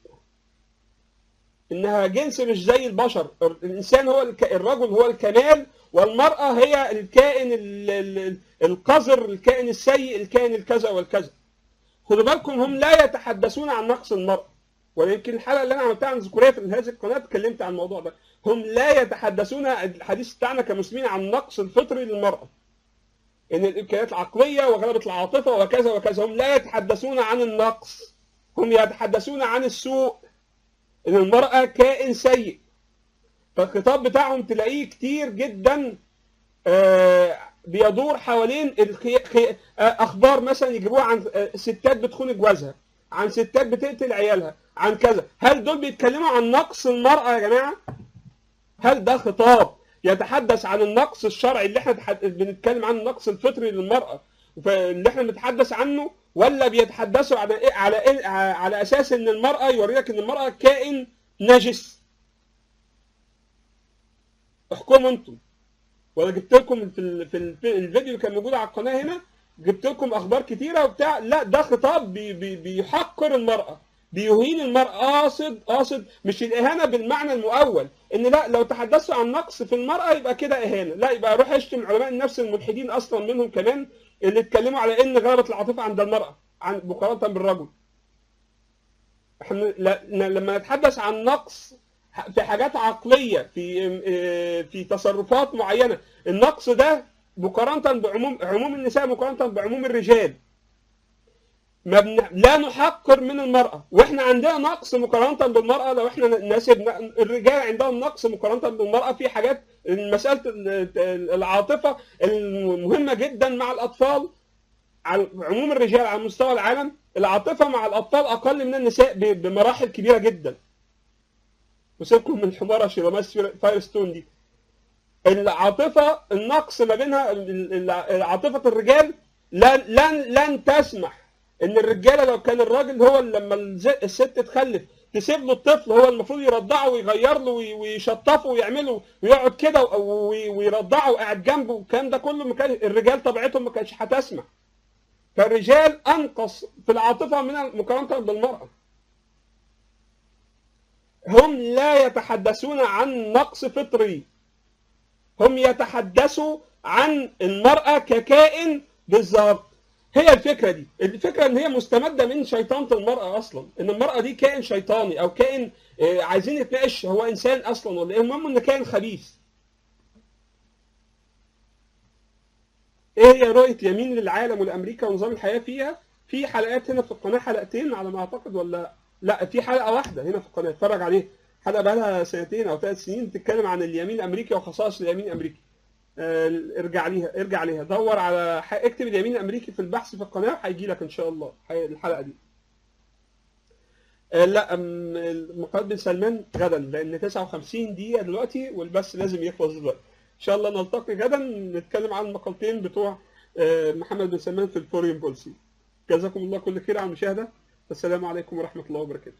Speaker 1: انها جنس مش زي البشر الانسان هو الك... الرجل هو الكمال والمراه هي الكائن ال- ال- القذر الكائن السيء الكائن الكذا والكذا خدوا بالكم هم لا يتحدثون عن نقص المراه ويمكن الحلقه اللي انا عملتها عن ذكوريه في هذه القناه اتكلمت عن الموضوع ده هم لا يتحدثون الحديث بتاعنا كمسلمين عن النقص الفطري للمراه ان الامكانيات العقليه وغلبه العاطفه وكذا وكذا هم لا يتحدثون عن النقص هم يتحدثون عن السوء ان المراه كائن سيء فالخطاب بتاعهم تلاقيه كتير جدا آه بيدور حوالين الخي... خي... آه اخبار مثلا يجيبوها عن آه ستات بتخون جوازها عن ستات بتقتل عيالها عن كذا هل دول بيتكلموا عن نقص المرأة يا جماعة هل ده خطاب يتحدث عن النقص الشرعي اللي احنا تحد... بنتكلم عن النقص الفطري للمرأة اللي احنا بنتحدث عنه ولا بيتحدثوا على إيه على إيه على اساس ان المرأة يوريك ان المرأة كائن نجس احكموا انتم وانا جبت لكم في ال... في الفيديو اللي كان موجود على القناه هنا جبت لكم اخبار كتيره وبتاع لا ده خطاب بي... بي... بيحقر المراه بيهين المراه قاصد قاصد مش الاهانه بالمعنى المؤول ان لا لو تحدثوا عن نقص في المراه يبقى كده اهانه لا يبقى روح اشتم علماء النفس الملحدين اصلا منهم كمان اللي اتكلموا على ان غلبه العاطفه عند المراه عن مقارنه بالرجل احنا لا... لما نتحدث عن نقص في حاجات عقليه في في تصرفات معينه النقص ده مقارنه بعموم عموم النساء مقارنه بعموم الرجال ما بن... لا نحقر من المراه واحنا عندنا نقص مقارنه بالمراه لو احنا ناسب الرجال عندهم نقص مقارنه بالمراه في حاجات مساله العاطفه المهمه جدا مع الاطفال على عموم الرجال على مستوى العالم العاطفه مع الاطفال اقل من النساء بمراحل كبيره جدا وسيبكم من حمارة شيراماس فايرستون دي العاطفة النقص ما بينها عاطفة الرجال لن لن لن تسمح ان الرجالة لو كان الراجل هو لما الست تخلف تسيب له الطفل هو المفروض يرضعه ويغير له ويشطفه ويعمله ويقعد كده ويرضعه وقاعد جنبه والكلام ده كله ما كان الرجال طبيعتهم ما كانتش هتسمح فالرجال انقص في العاطفه من مقارنه بالمراه هم لا يتحدثون عن نقص فطري هم يتحدثوا عن المرأة ككائن بالظبط هي الفكرة دي الفكرة ان هي مستمدة من شيطانة المرأة اصلا ان المرأة دي كائن شيطاني او كائن عايزين نتناقش هو انسان اصلا ولا ايه المهم ان كائن خبيث ايه هي رؤية يمين للعالم والامريكا ونظام الحياة فيها في حلقات هنا في القناة حلقتين على ما اعتقد ولا لا في حلقه واحده هنا في القناه اتفرج عليها حلقه بقى لها سنتين او ثلاث سنين بتتكلم عن اليمين الامريكي وخصائص اليمين الامريكي آه ارجع ليها ارجع عليها دور على اكتب اليمين الامريكي في البحث في القناه وهيجي لك ان شاء الله الحلقه دي آه لا مقالة بن سلمان غدا لان 59 دقيقه دلوقتي والبث لازم يخلص دلوقتي ان شاء الله نلتقي غدا نتكلم عن المقالتين بتوع آه محمد بن سلمان في الفورين بولسي جزاكم الله كل خير على المشاهده السلام عليكم ورحمة الله وبركاته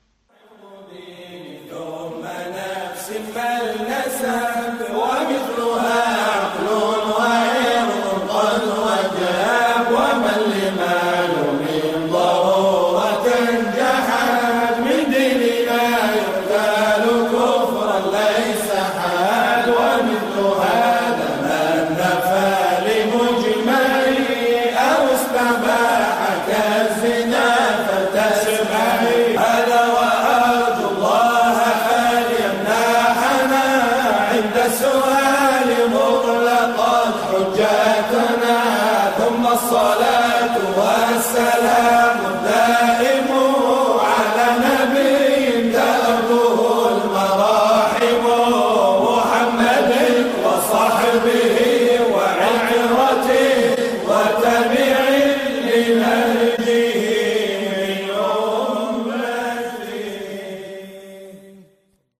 Speaker 2: ثم نفس فلنسب ومثلها عقل وعرض قد وجاب ومن لمال من ضرورة جحد من ديننا يقتل كفرا ليس حاد ومثل هذا من نفى لمجمعي أو استباح كالزنا فتسمعي هذا وأرجو الله أن يمنحنا عند السؤال مطلقا حجتنا ثم الصلاة والسلام